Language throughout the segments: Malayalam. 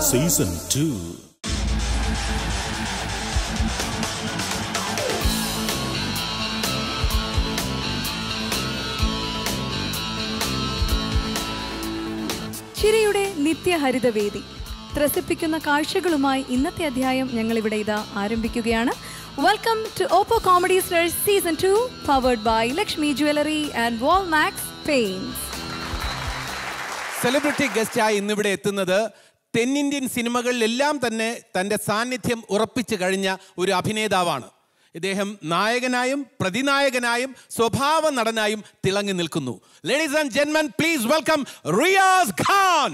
സീസൺ ടു ചിരിയുടെ നിത്യഹരിതവേദി ത്രസിപ്പിക്കുന്ന കാഴ്ചകളുമായി ഇന്നത്തെ അധ്യായം ഞങ്ങൾ ഇവിടെ ഇതാ ആരംഭിക്കുകയാണ് welcome to Oppo comedy stars season two powered by Lakshmi jewellery and Walmax paints celebrity ഗസ്റ്റായി ഇന്നിവിടെ എത്തുന്നത് തെന്നിന്ത്യൻ സിനിമകളിലെല്ലാം തന്നെ തൻ്റെ സാന്നിധ്യം ഉറപ്പിച്ചു കഴിഞ്ഞ ഒരു അഭിനേതാവാണ് ഇദ്ദേഹം നായകനായും പ്രതിനായകനായും സ്വഭാവ നടനായും തിളങ്ങി നിൽക്കുന്നു ലേഡീസ് ആൻഡ് ജെന്മൻ പ്ലീസ് വെൽക്കം റിയാസ് ഖാൻ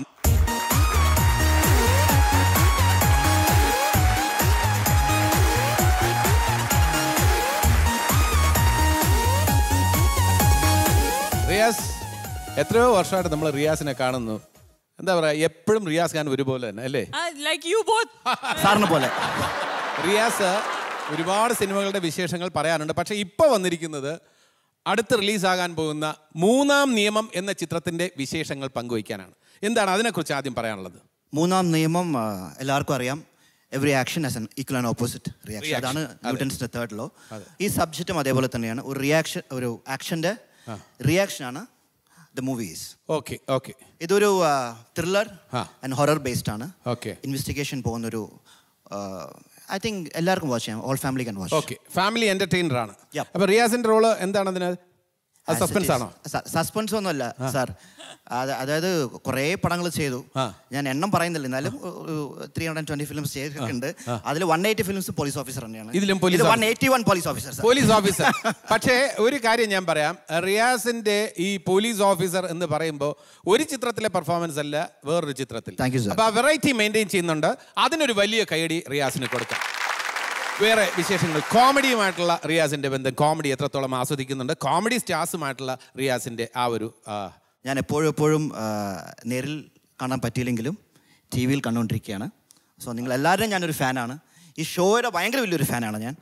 റിയാസ് എത്രയോ വർഷമായിട്ട് നമ്മൾ റിയാസിനെ കാണുന്നു എന്താ പറയുക എപ്പോഴും റിയാസ് ഖാൻ ഒരുപോലെ തന്നെ അല്ലേ like you both. സാറിനെ പോലെ റിയാസ് ഒരുപാട് സിനിമകളുടെ വിശേഷങ്ങൾ പറയാനുണ്ട് പക്ഷേ ഇപ്പോൾ വന്നിരിക്കുന്നത് അടുത്ത് റിലീസാകാൻ പോകുന്ന മൂന്നാം നിയമം എന്ന ചിത്രത്തിന്റെ വിശേഷങ്ങൾ പങ്കുവയ്ക്കാനാണ് എന്താണ് അതിനെക്കുറിച്ച് ആദ്യം പറയാനുള്ളത് മൂന്നാം നിയമം ആ, എല്ലാവർക്കും അറിയാം every action has an equal and opposite reaction Reaction. അതാണ് അതെ. ന്യൂട്ടൻസിന്റെ തേർഡ് ലോ ഈ സബ്ജക്റ്റും അതേപോലെ തന്നെയാണ് ഒരു റിയാക്ഷൻ ഒരു ആക്ഷന്റെ റിയാക്ഷൻ ആണ് ദ മൂവീസ് ഓക്കെ ഓക്കെ ഇതൊരു ത്രില്ലർ ആ. ആൻഡ് ഹൊറർ ബേസ്ഡ് ആണ് Okay. ഇൻവെസ്റ്റിഗേഷൻ പോകുന്ന ഒരു ഐ തിങ്ക് എല്ലാവർക്കും വാച്ച് ചെയ്യാം all family can watch okay family entertainer ആണ് Yep. അപ്പൊ റിയാസിന്റെ റോള് എന്താണ് അതിന് അത് സസ്പെൻസ് ആണോ സസ്പെൻസ് ഒന്നുമല്ല സാർ അതായത് കുറേ പടങ്ങൾ ചെയ്തു ആ. ഞാൻ എണ്ണം പറയുന്നില്ല എന്നാലും ത്രീ ഹൺഡ്രഡ് ട്വന്റി ഫിലിംസ് ചെയ്തിട്ടുണ്ട് അതിൽ one eighty films police officer തന്നെയാണ് ഇതിലും police one officer. Eighty one police officer police officer പക്ഷേ ഒരു കാര്യം ഞാൻ പറയാം റിയാസിന്റെ ഈ പോലീസ് ഓഫീസർ എന്ന് പറയുമ്പോൾ ഒരു ചിത്രത്തിലെ പെർഫോമൻസ് അല്ല വേറൊരു ചിത്രത്തിൽ Thank you, sir. അപ്പൊ ആ വെറൈറ്റി മെയിൻറ്റെയിൻ ചെയ്യുന്നുണ്ട് അതിനൊരു വലിയ കൈയടി റിയാസിന് കൊടുക്കാം വേറെ വിശേഷങ്ങൾ കോമഡിയുമായിട്ടുള്ള റിയാസിന്റെ ബന്ധം കോമഡി എത്രത്തോളം ആസ്വദിക്കുന്നുണ്ട് കോമഡി സ്റ്റാർസുമായിട്ടുള്ള റിയാസിന്റെ ആ ഒരു ആ, ഞാൻ എപ്പോഴും എപ്പോഴും ആ, നേരിൽ കാണാൻ പറ്റിയില്ലെങ്കിലും ടി വിയിൽ കണ്ടുകൊണ്ടിരിക്കുകയാണ് സോ നിങ്ങൾ എല്ലാവരുടെയും ഞാനൊരു ഫാനാണ് ഈ ഷോയുടെ ഭയങ്കര വലിയൊരു ഫാനാണ് ഞാൻ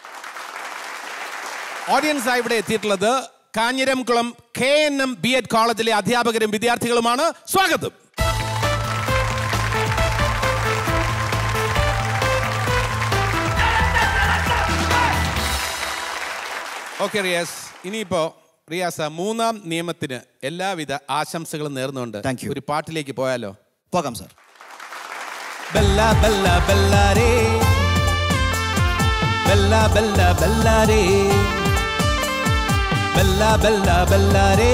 ഓഡിയൻസ് ആയി ഇവിടെ എത്തിയിട്ടുള്ളത് Kanjiramkulam K N M B Ed കോളേജിലെ അധ്യാപകരും വിദ്യാർത്ഥികളുമാണ് സ്വാഗതം ഓക്കെ റിയാസ് ഇനിയിപ്പോ റിയാസ് മൂന്നാം നിയമത്തിന് എല്ലാവിധ ആശംസകളും നേർന്നുകൊണ്ട് Thank you. ഒരു പാട്ടിലേക്ക് പോയാലോ പോകാം സാർ ബല്ല ബല്ല ബല്ലാരേ ബല്ല ബല്ല ബല്ലാരേ ബല്ല ബല്ല ബല്ലാരേ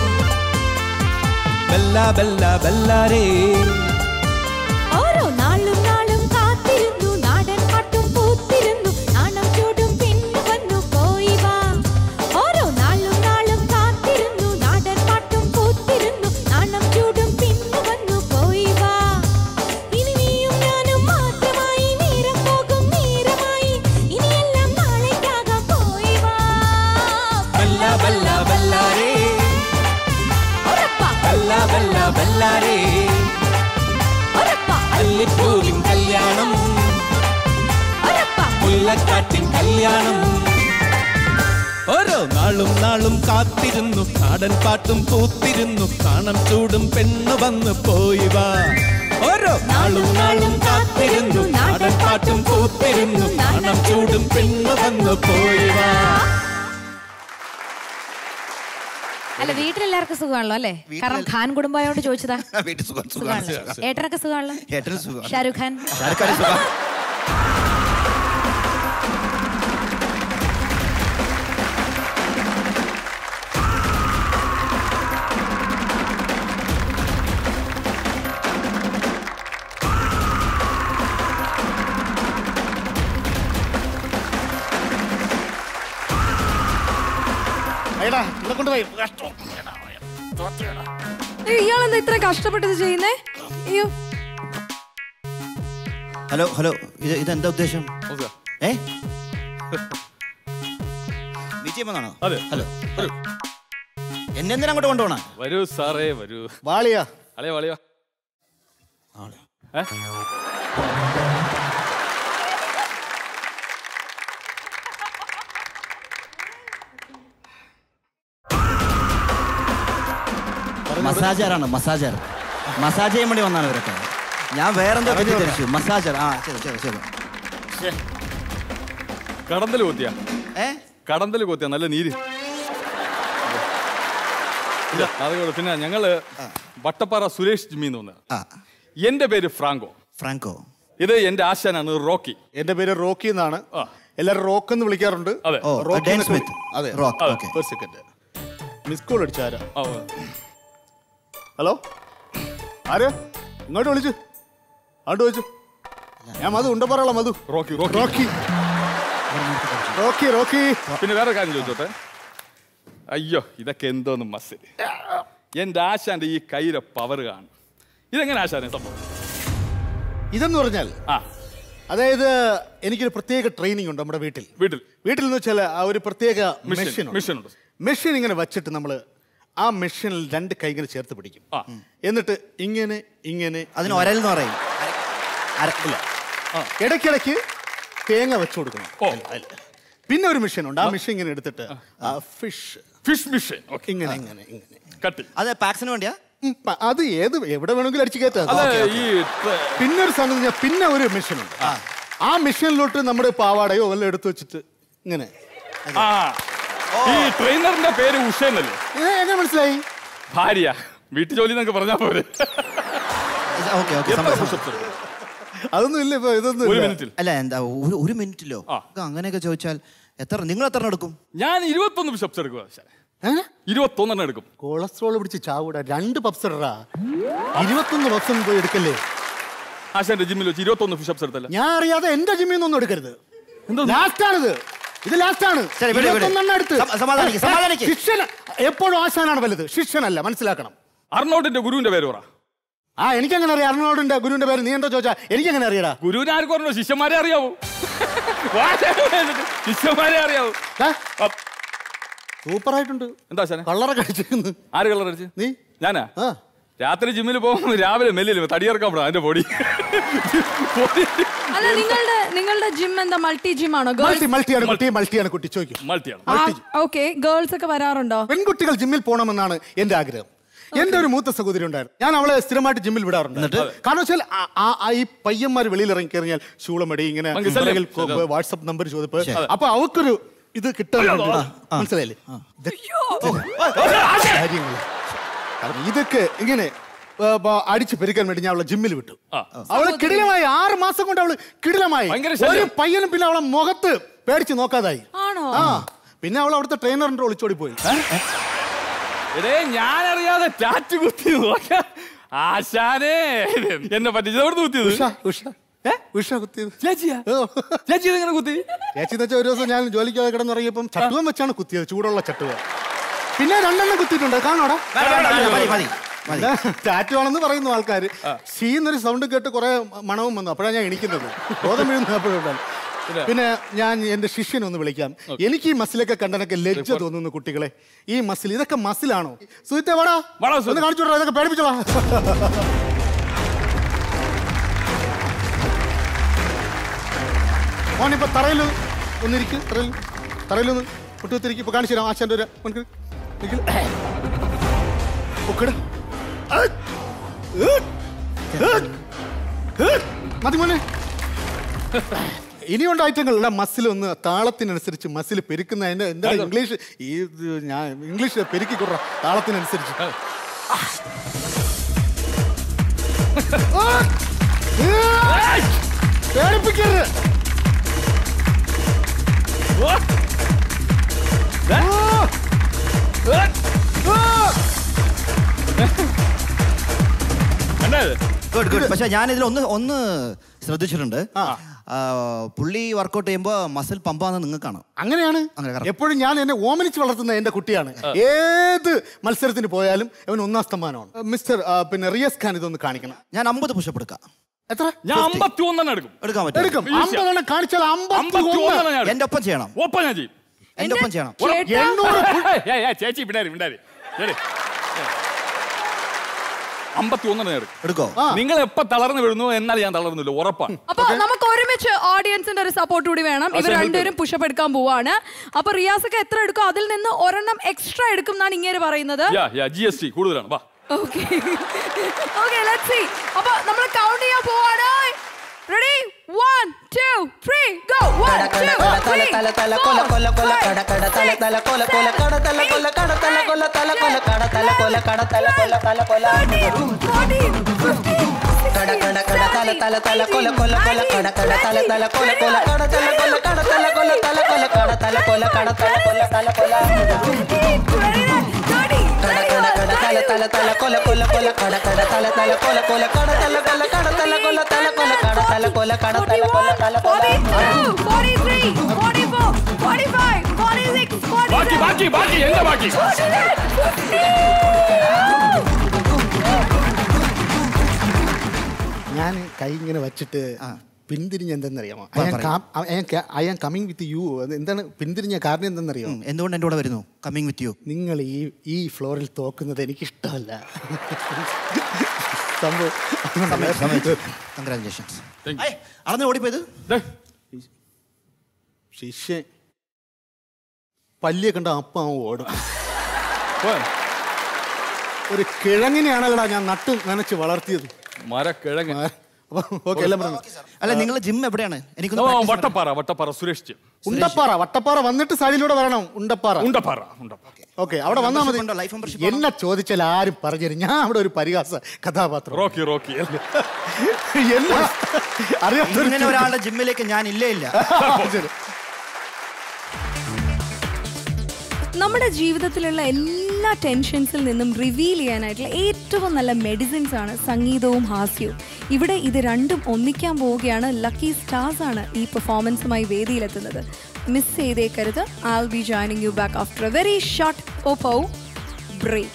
ബല്ല ബല്ല ബല്ലാരേ ഓരോ നാളും നാളും കാത്തിരുന്നു നാടൻ പാട്ടും പൂത്തിരുന്നു നാണം ചൂടും പിന്നു വന്നു പോയി വാ ഓരോ നാളും നാളും കാത്തിരുന്നു നാടൻ പാട്ടും പൂത്തിരുന്നു നാണം ചൂടും പിന്നു വന്നു പോയി വാ ഇനി നീയും ഞാനും മാത്രമായി നേരം പോകും നേരമായി ഇനിയെല്ലാം നാളേക്കാകാം പോയി വാ ബല്ല ബല്ല ബല്ലാരേ ഉറപ്പാ ബല്ല ബല്ല ബല്ലാരേ ഉറപ്പാ അല്ലിപ്പൂവിൻ കല്യാണം ഉറപ്പാ മുല്ലക്കാട്ടിൻ കല്യാണം ഓരോ നാളും നാളും കാത്തിരുന്നു നാടൻ പാട്ടും പൂത്തിരുന്നു നാണം ചൂടും പെണ്ണു വന്ന് പോയി വാ ഓരോ നാളും നാളും കാത്തിരുന്നു നാടൻ പാട്ടും പൂത്തിരുന്നു നാണം ചൂടും പെണ്ണു വന്ന് പോയി വാ അല്ല വീട്ടിലെല്ലാവർക്കും സുഖമാണല്ലോ അല്ലേ കാരണം ഖാൻ കുടുംബമായോണ്ട് ചോദിച്ചതാ വീട്ടിൽ സുഖം സുഖമാണ് സുഖമാണല്ലോ ഏട്ടനൊക്കെ സുഖമാണല്ലോ ഏട്ടന് സുഖമാണ് ഷാരൂഖ് ഖാൻ ഷാരുഖ് സുഖം എടാ ഇവിടെ കൊണ്ടുപോയി കഷ്ടം ഇയാളെന്താ ഇത്ര കഷ്ടപ്പെട്ടത് ചെയ്യുന്നേ അയ്യോ ഹലോ ഹലോ ഇത് ഇതെന്താ ഉദ്ദേശം ഏ മീറ്റ് ചെയ്യുമ്പോഴാണോ അതെ. ഹലോ എന്നെ എന്തിനാ അങ്ങോട്ട് കൊണ്ടുപോണ വരൂ സാറേ വരൂ വാളിയാ അളയോ അളയോ ഏ മസാജറാണ് മസാജർ മസാജ് ചെയ്യാൻ വേണ്ടി വന്നാണ് ഇവരൊക്കെ ഞാൻ വേറെന്തോ തെറ്റിദ്ധരിച്ചു മസാജർ ആ ശരി ശരി ശരി കടന്തൽ കൊത്തിയ ഏ കടന്തൽ കൊത്തിയ നല്ല നീര് ഇല്ല അതുകൊണ്ട് പിന്നെ ഞങ്ങള് വട്ടപ്പാറ സുരേഷ് ജിമ്മി എന്ന് പറഞ്ഞ ആ എന്റെ പേര് ഫ്രാങ്കോ ഫ്രാങ്കോ ഇത് എന്റെ ആശാനാണ് റോക്കി എന്റെ പേര് റോക്കി എന്നാണ് ആ. എല്ലാരും റോക്ക് എന്ന് വിളിക്കാറുണ്ട് അതെ ഓ റോക്കി ഡാൻ എന്നൊക്കെ സ്മിത്ത് വിളി- അതെ റോക്ക് അതെ. ഓക്കെ ഒരു സെക്കൻഡ് മിസ് കോൾ അടിച്ചാരാ ആ, ഹലോ ആര് ഇങ്ങോട്ട് വിളിച്ചു അങ്ങോട്ട് വിളിച്ചു ഞാൻ മധു ഉണ്ട പറയാം Madhu Rocky Rocky Rocky Rocky Rocky പിന്നെ വേറെ കാര്യം ചോദിച്ചോട്ടെ അയ്യോ ഇതൊക്കെ എന്തോന്ന് മസിൽ എന്റെ ആശാന്റെ ഈ കയ്യിലെ പവർ കാണും ഇതെങ്ങനെ ആശാനെ സംഭവം ഇതെന്ന് പറഞ്ഞാൽ ആ അതായത് എനിക്കൊരു പ്രത്യേക ട്രെയിനിങ് ഉണ്ട് നമ്മുടെ വീട്ടിൽ വീട്ടിൽ വീട്ടിൽ എന്ന് വെച്ചാൽ ആ ഒരു പ്രത്യേക Machine, മെഷീൻ machine ഉണ്ട്. മെഷീൻ ഇങ്ങനെ വെച്ചിട്ട് നമ്മൾ ആ മെഷീനിൽ രണ്ട് കൈ ഇങ്ങനെ ചേർത്ത് പിടിക്കും ആ. എന്നിട്ട് ഇങ്ങനെ ഇങ്ങനെ അതിന് ഒരൽ എന്ന് പറയും അരക്കില്ല ഇടയ്ക്കിടയ്ക്ക് തേങ്ങ വെച്ചു കൊടുക്കണം ഓ. അതിൽ. പിന്നെ ഒരു മെഷീൻ ഉണ്ട് ആ മെഷീൻ ഇങ്ങനെ എടുത്തിട്ട് ഫിഷ് ഫിഷ് മിഷൻ ഓക്കെ ഇങ്ങനെ ഇങ്ങനെ ഇങ്ങനെ കട്ടി അത് പാക്സിന് വേണ്ടിയാ ഉം, പ- അത് ഏത് എവിടെ വേണമെങ്കിലും അടിച്ചു കയറ്റാം അതെ ഈ ട്ര- പിന്നെ ഒരു സാധനം എന്ന് പറഞ്ഞാൽ പിന്നെ ഒരു മെഷീൻ ഉണ്ട് ആ മെഷീനിലോട്ട് നമ്മുടെ പാവാടയോ വല്ലതും എടുത്തു വെച്ചിട്ട് ഇങ്ങനെ ആ ഈ ട്രെയിനറിന്റെ പേര് ഉഷ എന്നല്ലേ ഏ, എങ്ങനെ മനസ്സിലായി ഭാര്യ വീട്ടു ജോലി എന്നൊക്കെ പറഞ്ഞാ പോരെ ഓക്കെ ഓക്കെ എത്ര push-ups എടുക്കും? അതൊന്നും ഇല്ല ഇപ്പൊ ഇതൊന്നും ഒരു ഇല്ല. മിനിറ്റിൽ അല്ല എന്താ ഒരു ഒരു മിനിറ്റിലോ ആ. ഇത് അങ്ങനെയൊക്കെ ചോദിച്ചാൽ എത്ര നിങ്ങൾ എത്ര എടുക്കും ഞാൻ ഇരുപത്തൊന്ന് ബിഷപ്സ് എടുക്കുക ഏ? ഇരുപത്തൊന്നെണ്ണം എടുക്കും കൊളസ്ട്രോൾ പിടിച്ച് ചാവൂടാ രണ്ട് പപ്സ് ഇടറാ ഇരുപത്തൊന്ന് പപ്സ് ഒന്നും പോയി എടുക്കല്ലേ ആശാന്റെ ജിമ്മിൽ വെച്ച് ഇരുപത്തൊന്ന് പുഷപ്സ് എടുത്തല്ല ഞാൻ അറിയാതെ എന്റെ ജിമ്മിൽ നിന്നൊന്നും എടുക്കരുത് ലാസ്റ്റ് ആണിത് ഇത് ലാസ്റ്റ് ആണ് ശരി, വിട്, വിട്. ഇരുപത്തൊന്നെണ്ണം എടുത്ത് സമ- സമാധാനിക്ക്, സമാധാനിക്ക്. ശിഷ്യൻ എപ്പോഴും ആശാനാണ് വലുത് ശിഷ്യനല്ല മനസ്സിലാക്കണം അർണോട്ടിന്റെ ഗുരുവിന്റെ പേര് പറ ആ എനിക്കെങ്ങനെ അറിയാം അർണോടിന്റെ ഗുരുവിന്റെ പേര് നീ എന്തോ ചോദിച്ചാ എനിക്കെങ്ങനെ അറിയടാ ഗുരുവിനെ ആർക്കും അറിഞ്ഞോ ശിഷ്യന്മാരെ അറിയാവൂ ശിഷ്യന്മാരെ അറിയാവൂ സൂപ്പർ ആയിട്ടുണ്ട് എന്താ ആശാനെ കള്ളറൊക്കെ അടിച്ചിരിക്കുന്നു ആര് കളർ അടിച്ച് നീ ഞാനാ ആ രാത്രി ജിമ്മിൽ പോകുമ്പോൾ രാവിലെ മെല്ലില്ല തടിയിറക്കാൻ പെടാം അതിന്റെ പൊടി അല്ല നിങ്ങളുടെ നിങ്ങളുടെ ജിം എന്താ മൾട്ടി ജിം ആണോ മൾട്ടി ഗേൾസ് മൾട്ടിയാണ് കുട്ടി മൾട്ടിയാണ് കുട്ടി ചോദിക്കും മൾട്ടിയാണ് ഓക്കെ ഗേൾസ് ഒക്കെ വരാറുണ്ടോ പെൺകുട്ടികൾ ജിമ്മിൽ പോകണമെന്നാണ് എന്റെ ആഗ്രഹം എന്റെ ഒരു മൂത്ത സഹോദരി ഉണ്ടായിരുന്നു ഞാൻ അവളെ സ്ഥിരമായിട്ട് ജിമ്മിൽ വിടാറുണ്ട് കാരണം വെച്ചാൽ ആ- ആ- ആ ഈ പയ്യന്മാർ വെളിയിൽ ഇറങ്ങി കഴിഞ്ഞാൽ ശൂളമടി ഇങ്ങനെ നമുക്ക് ശല്യം. പുറകിൽ കൊ- വാട്സപ്പ് നമ്പർ ചോദിപ്പ് അപ്പൊ അവക്കൊരു ഇത് കിട്ടാൻ വേണ്ടി മനസ്സിലായില്ലേ കാര്യങ്ങൾ കാരണം ഇതൊക്കെ ഇങ്ങനെ ആ, ബ- അടിച്ച് പെരുക്കാൻ വേണ്ടി ഞാൻ അവളെ ജിമ്മിൽ വിട്ടു ആ. അവള് കിടിലമായി ആറ് മാസം കൊണ്ട് അവള് കിടിലമായി ഭയങ്കര ശല്യം. ഒരു പയ്യനും പിന്നെ അവളെ മുഖത്ത് പേടിച്ച് നോക്കാതായി ആണോ ആ പിന്നെ അവൾ അവിടുത്തെ ട്രെയിനറിന്റെ ഒളിച്ചോടി പോയി എടേ ഞാനറിയാതെ ടാറ്റ് കുത്തി നോക്ക ആശാനേ എന്നെ പറ്റി എവിടുന്ന് കുത്തിയത് ഉഷ ഉഷ ഏ ഉഷ കുത്തിയത് ചേച്ചിയാ ഓ. ചേച്ചി ഇതെങ്ങനെ കുത്തി ചേച്ചി എന്ന് വെച്ചാൽ ഒരു ദിവസം ഞാൻ ജോലിക്കാതെ കിടന്നിറങ്ങിയപ്പം ചട്ടുവം വെച്ചാണ് കുത്തിയത് ചൂടുള്ള ചട്ടുവ പിന്നെ രണ്ടെണ്ണം കുത്തിയിട്ടുണ്ട് കാണോടാ മതി മതി മതി ടാറ്റു ആണെന്ന് പറയുന്നു ആൾക്കാർ ഷീ എന്നൊരു സൗണ്ട് കേട്ട് കുറെ മണവും വന്നു അപ്പോഴാണ് ഞാൻ എണിക്കുന്നത് ബോധം വീഴുന്നത് അപ്പോഴുണ്ടാണ് പിന്നെ ഞാൻ എന്റെ ശിഷ്യനെ ഒന്ന് വിളിക്കാം എനിക്ക് ഈ മസിലൊക്കെ കണ്ടനൊക്കെ ലജ്ജ തോന്നുന്നു കുട്ടികളെ ഈ മസിൽ ഇതൊക്കെ മസിലാണോ സുഹിത്തെ വാടാ വാടാ, സുഹിത്തെ. ഒന്ന് കാണിച്ചു വിടാ, ഇതൊക്കെ പേടിപ്പിച്ചോളാ മോനിപ്പോ തറയിൽ ഒന്നിരിക്ക് തറയിൽ തറയിലൊന്ന് മുട്ടുത്തിരിക്കും ഇപ്പൊ കാണിച്ചു തരാം ആശാന്റെ ഒരു മോൻക്ക് നിക്ക്. ഒക്കെടാ. ഏയ്. ഏയ്. ഏയ്. ഏയ്. മതി മോനെ ഇനിയുണ്ട് ഐറ്റങ്ങൾ മസിൽ ഒന്ന് താളത്തിനനുസരിച്ച് മസിൽ പെരുക്കുന്ന അതിന്റെ എന്താ ഇംഗ്ലീഷ് ഈ ഇത് ഞാൻ ഇംഗ്ലീഷ് പെരുക്കി കൊടുറ താളത്തിനനുസരിച്ച് ആ. ഏയ്. പേടിപ്പിക്കരുത് ഓ, ആ. ആ. കണ്ടോ ഇത്? ഗുഡ് ഗുഡ് പക്ഷെ ഞാൻ ഇതിൽ ഒന്ന് ഒന്ന് ശ്രദ്ധിച്ചിട്ടുണ്ട് ആ, പുള്ളി വർക്കൗട്ട് ചെയ്യുമ്പോൾ മസിൽ പമ്പാന്ന് നിങ്ങൾക്കാണ് അങ്ങനെയാണ് അങ്ങനെ correct. എപ്പോഴും ഞാൻ എന്നെ ഓമനിച്ച് വളർത്തുന്ന എന്റെ കുട്ടിയാണ് ഏത് മത്സരത്തിന് പോയാലും അവൻ ഒന്നാം സ്ഥാനമാണ് മിസ്റ്റർ ആ, പിന്നെ റിയസ് ഖാൻ ഇതൊന്ന് കാണിക്കണം ഞാൻ അമ്പത് പുഷപ്പ് എടുക്കാം എത്ര ഞാൻ അമ്പത്തി ഒന്നെണ്ണം എടുക്കും എടുക്കാൻ പറ്റും എടുക്കും Easy. അമ്പതെണ്ണം കാണിച്ചാൽ അമ്പത്തി അമ്പത്തി ഒന്നെണ്ണം ഞാൻ എടുക്കും. എന്റെ ഒപ്പം ചെയ്യണം ഒപ്പം ഞാൻ ചെയ്യും എന്റെ ഒപ്പം ചെയ്യണം ചേട്ടാ എണ്ണൂറ് ഏയ്, ഏയ്, ഏയ്, ചേച്ചി വിടാരി വിടാരി ശരി അമ്പത്തി ഒന്നെണ്ണം ഞാൻ എടുക്കും എടുക്കോ ആ. നിങ്ങൾ എപ്പോ തളർന്നു വീഴുന്നു എന്നാൽ ഞാൻ തളർന്നില്ല ഉറപ്പാണ് അപ്പൊ നമുക്ക് ഒരുമിച്ച് ഓഡിയൻസിന്റെ ഒരു സപ്പോർട്ട് കൂടി വേണം ഇവർ അച്ഛൻ രണ്ടുപേരും പുഷപ്പ് എടുക്കാൻ പോവാണ് അപ്പൊ റിയാസൊക്കെ എത്ര എടുക്കും അതിൽ നിന്ന് ഒരെണ്ണം എക്സ്ട്രാ എടുക്കും എന്നാണ് ഇങ്ങനെ പറയുന്നത് yeah yeah G S T കൂടുതലാണ് വാ ഓക്കെ ഓക്കെ ലെറ്റ്സ് സീ അപ്പൊ നമ്മൾ കൗണ്ട് ചെയ്യാൻ പോവാണ് റെഡി 1 2 3 ഗോ 1 2 3 ബാക്കി ബാക്കി ബാക്കി എന്താ ബാക്കി ഞാൻ കൈ ഇങ്ങനെ വെച്ചിട്ട് പിന്തിരിഞ്ഞ എന്തെന്നറിയാമോ പറ, I am coming with you എന്താണ് പിന്തിരിഞ്ഞ കാരണം എന്തെന്നറിയാമോ എന്തുകൊണ്ട് എൻ്റെ കൂടെ വരുന്നു കമ്മിങ് വിത്ത് യു നിങ്ങൾ ഈ ഈ ഫ്ലോറിൽ തോക്കുന്നത് എനിക്ക് ഇഷ്ടമല്ല സംഭവം കൺഗ്രാചുലേഷൻസ് Thank you. അറിഞ്ഞ ഓടിപ്പോയത് ദേ, ശിഷ്യൻ പല്ലിയെ കണ്ട അപ്പ അവൻ ഓടും പോ. ഒരു കിഴങ്ങിനെയാണല്ലോടാ ഞാൻ നട്ട് നനച്ച് വളർത്തിയത് മരക്കിഴങ്ങ് ഓക്കെ എല്ലാം പറഞ്ഞു അല്ല നിങ്ങളുടെ ജിം എവിടെയാണ് ഓ, എനിക്കൊന്ന് practice ചെയ്യണം. വട്ടപ്പാറ വട്ടപ്പാറ സുരേഷ് ജി. ഉണ്ടപ്പാറ വട്ടപ്പാറ വന്നിട്ട് സൈഡിലൂടെ വരണം ഉണ്ടപ്പാറ ഉണ്ടപ്പാറ ഉണ്ടപ്പാറ ഓക്കെ അവിടെ വന്നാൽ മതി Membership ഉണ്ടോ? Life membership എന്നെ ചോദിച്ചാൽ ആരും പറഞ്ഞുതരും ഞാൻ അവിടെ ഒരു പരിഹാസ കഥാപാത്രം റോക്കി റോക്കി എല്ലാ അറിയാത്തൊരു ഇങ്ങനെ ഒരാളുടെ ജിമ്മിലേക്ക് ഞാൻ ഇല്ലേ ഇല്ല ശരി. നമ്മുടെ ജീവിതത്തിലുള്ള എല്ലാ ടെൻഷൻസിൽ നിന്നും റിവീൽ ചെയ്യാനായിട്ടുള്ള ഏറ്റവും നല്ല മെഡിസിൻസ് ആണ് സംഗീതവും ഹാസ്യവും ഇവിടെ ഇത് രണ്ടും ഒന്നിക്കാൻ പോവുകയാണ് ലക്കി സ്റ്റാർസ് ആണ് ഈ പെർഫോമൻസുമായി വേദിയിലെത്തുന്നത് മിസ് ചെയ്തേക്കരുത് I be joining you back after a very short Oppo break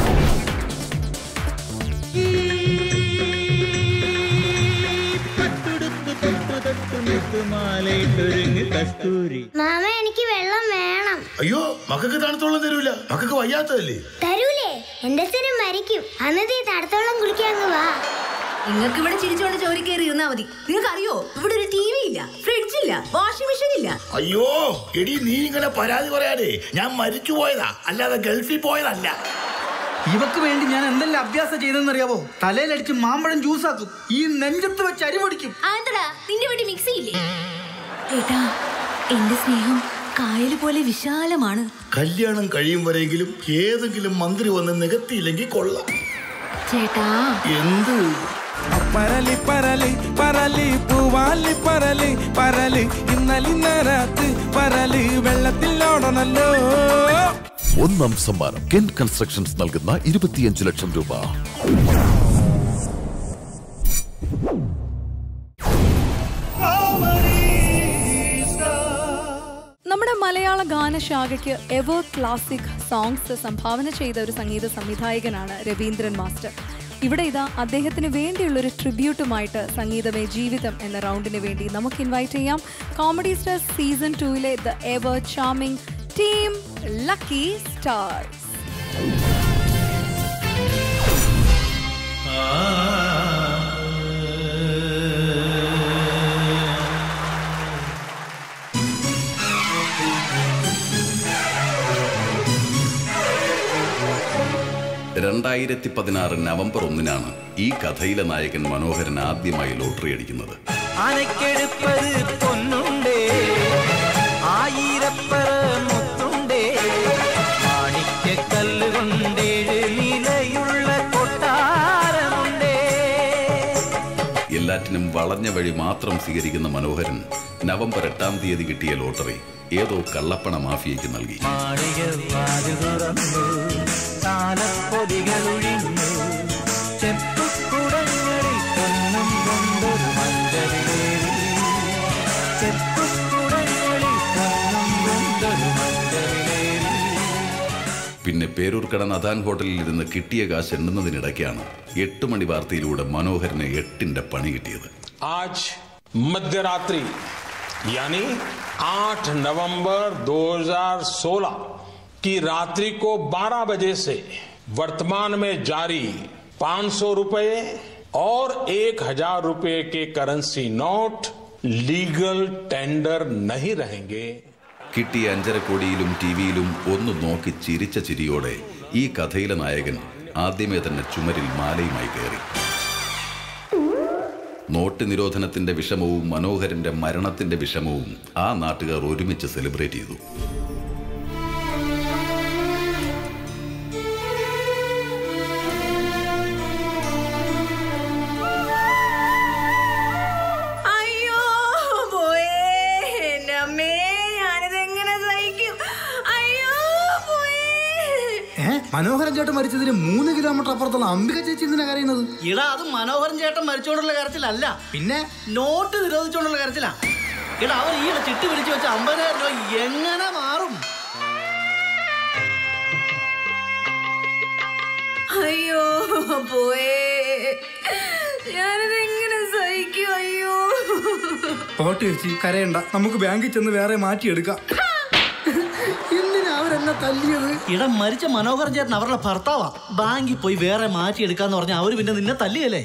മാമ എനിക്ക് വെള്ളം വേണം അയ്യോ മക്കൾക്ക് തണുത്തോളം തരൂല മക്കൾക്ക് വയ്യാത്തതല്ലേ തരൂലേ എന്റെ സ്ഥിരം മരിക്കും അന്നത്തെ ഈ തണുത്തോളം കുളിക്കാൻ അങ്ങ് വാ നിങ്ങൾക്ക് ഇവിടെ ചിരിച്ചോണ്ട് ജോലി കയറി ഇരുന്നാ മതി നിങ്ങൾക്ക് അറിയോ ഇവിടെ ഒരു ടി വി ഇല്ല ഫ്രിഡ്ജ് ഇല്ല വാഷിംഗ് മെഷീൻ ഇല്ല അയ്യോ എടി നീ ഇങ്ങനെ പരാതി പറയാനേ ഞാൻ മരിച്ചു പോയതാ അല്ലാതെ ഗൾഫിൽ പോയതല്ല ഇവക്ക് വേണ്ടി ഞാൻ എന്തെല്ലാം അഭ്യാസം ചെയ്തെന്നറിയാവോ തലയിലടിച്ച് മാമ്പഴം ജ്യൂസാക്കും ഈ നെഞ്ചത്ത് വെച്ച് അരിപൊടിക്കും ആന്തടാ നിന്റെ വീട്ടിൽ മിക്സി ഇല്ലേ ഏട്ടാ എന്റെ സ്നേഹം കായൽ പോലെ വിശാലമാണ് കല്യാണം കഴിയും വരെയെങ്കിലും ഏതെങ്കിലും മന്ത്രി വന്ന് നികത്തിയില്ലെങ്കിൽ കൊള്ളാം ചേട്ടാ എന്ത് പരലി പരലി പരലി പൂവാലി പരലി പരലി ഇന്നലെ നേരത്ത് പരലി വെള്ളത്തിൽ ഓടണല്ലോ ഒന്നാം സമ്മാനം കെൻ കൺസ്ട്രക്ഷൻസ് നൽകുന്ന ഇരുപത്തിയഞ്ച് ലക്ഷം രൂപ നമ്മുടെ മലയാള ഗാനശാഖയ്ക്ക് എവർ ക്ലാസിക് സോങ്സ് സംഭാവന ചെയ്ത ഒരു സംഗീത സംവിധായകനാണ് രവീന്ദ്രൻ മാസ്റ്റർ ഇവിടെ ഇതാ അദ്ദേഹത്തിന് വേണ്ടിയുള്ള ഒരു ട്രിബ്യൂട്ടുമായിട്ട് സംഗീതമേ ജീവിതം എന്ന റൗണ്ടിന് വേണ്ടി നമുക്ക് ഇൻവൈറ്റ് ചെയ്യാം കോമഡി സ്റ്റാർ സീസൺ ടൂവിലെ the ever charming team lucky stars രണ്ടായിരത്തി പതിനാറ് നവംബർ ഒന്നിനാണ് ഈ കഥയിലെ നായകൻ മനോഹരൻ ആദ്യമായി ലോട്ടറി അടിക്കുന്നത് ആനക്കെടുപ്പത് പൊന്നുണ്ടേ ആയിരപ്പറ മുത്തുണ്ടേ മാണിക്കല്ല് കൊണ്ടേഴ് നിലയുള്ള കൊട്ടാരമുണ്ടേ എല്ലാറ്റിനും വളഞ്ഞ വഴി മാത്രം സ്വീകരിക്കുന്ന മനോഹരൻ നവംബർ എട്ടാം തീയതി കിട്ടിയ ലോട്ടറി ഏതോ കള്ളപ്പണ മാഫിയയ്ക്ക് നൽകി മാളിക വാതിൽ തുറന്നു താലപ്പൊലികൾ ഒഴിഞ്ഞു ചെപ്പുക്കുടങ്ങളിൽ പൊന്നും കൊണ്ടൊരു മഞ്ചരിലേറി ചെപ്പുക്കുടങ്ങളിൽ പൊന്നും കൊണ്ടൊരു മഞ്ചരിലേറി പിന്നെ പേരൂർക്കട നദാൻ ഹോട്ടലിൽ ഇരുന്ന് കിട്ടിയ കാശ് എണ്ണുന്നതിനിടയ്ക്കാണ് എട്ട് മണി വാർത്തയിലൂടെ മനോഹരന് എട്ടിന്റെ പണി കിട്ടിയത് आज मध्यरात्रि यानी 8 नवंबर 2016 की रात्रि को 12 बजे से वर्तमान में जारी 500 रुपए और 1000 रुपए के करेंसी नोट लीगल टेंडर नहीं रहेंगे കിട്ടിയ അഞ്ചര കോടിയിലും ടി വിയിലും ഒന്ന് നോക്കി ചിരിച്ച ചിരിയോടെ ഈ കഥയിലെ നായകൻ ആദ്യമേ തന്നെ ചുമരിൽ മാലയുമായി കയറി നോട്ട് നിരോധനത്തിന്റെ വിഷമവും മനോഹരന്റെ മരണത്തിന്റെ വിഷമവും ആ നാട്ടുകാർ ഒരുമിച്ച് സെലിബ്രേറ്റ് ചെയ്തു അയ്യോ പോയേ എന്റെ അമ്മേ ഞാനിത് എങ്ങനെ സഹിക്കും അയ്യോ പോയേ ഏ മനോഹരൻ ചേട്ടൻ മരിച്ചതിന് മൂന്ന് കിലോമീറ്റർ അപ്പുറത്തുള്ള അംബിക ചേച്ചി എന്തിനാ കരയുന്നത് ഇടാ അത് മനോഹരൻ ചേട്ടൻ മരിച്ചോണ്ടുള്ള കരച്ചിലല്ല പിന്നെ നോട്ട് നിരോധിച്ചോണ്ടുള്ള കരച്ചിലാ ഇടാ അവർ ഈയിടെ ചിട്ടി പിടിച്ചു വെച്ച അമ്പതിനായിരം രൂപ എങ്ങനെ മാറും അയ്യോ പോയേ ഞാനിത് എങ്ങനെ സഹിക്കും അയ്യോ പോട്ട് ചേച്ചി കരയണ്ട നമുക്ക് ബാങ്കിൽ ചെന്ന് വേറെ മാറ്റിയെടുക്കാം എന്തിനാ അവരെന്നെ തല്ലിയത് ഇടം മരിച്ച മനോഹരൻ ചേട്ടൻ അവരുടെ ഭർത്താവാ ബാങ്കിൽ പോയി വേറെ മാറ്റിയെടുക്കാന്ന് പറഞ്ഞാൽ അവര് പിന്നെ നിന്നെ തല്ലിയല്ലേ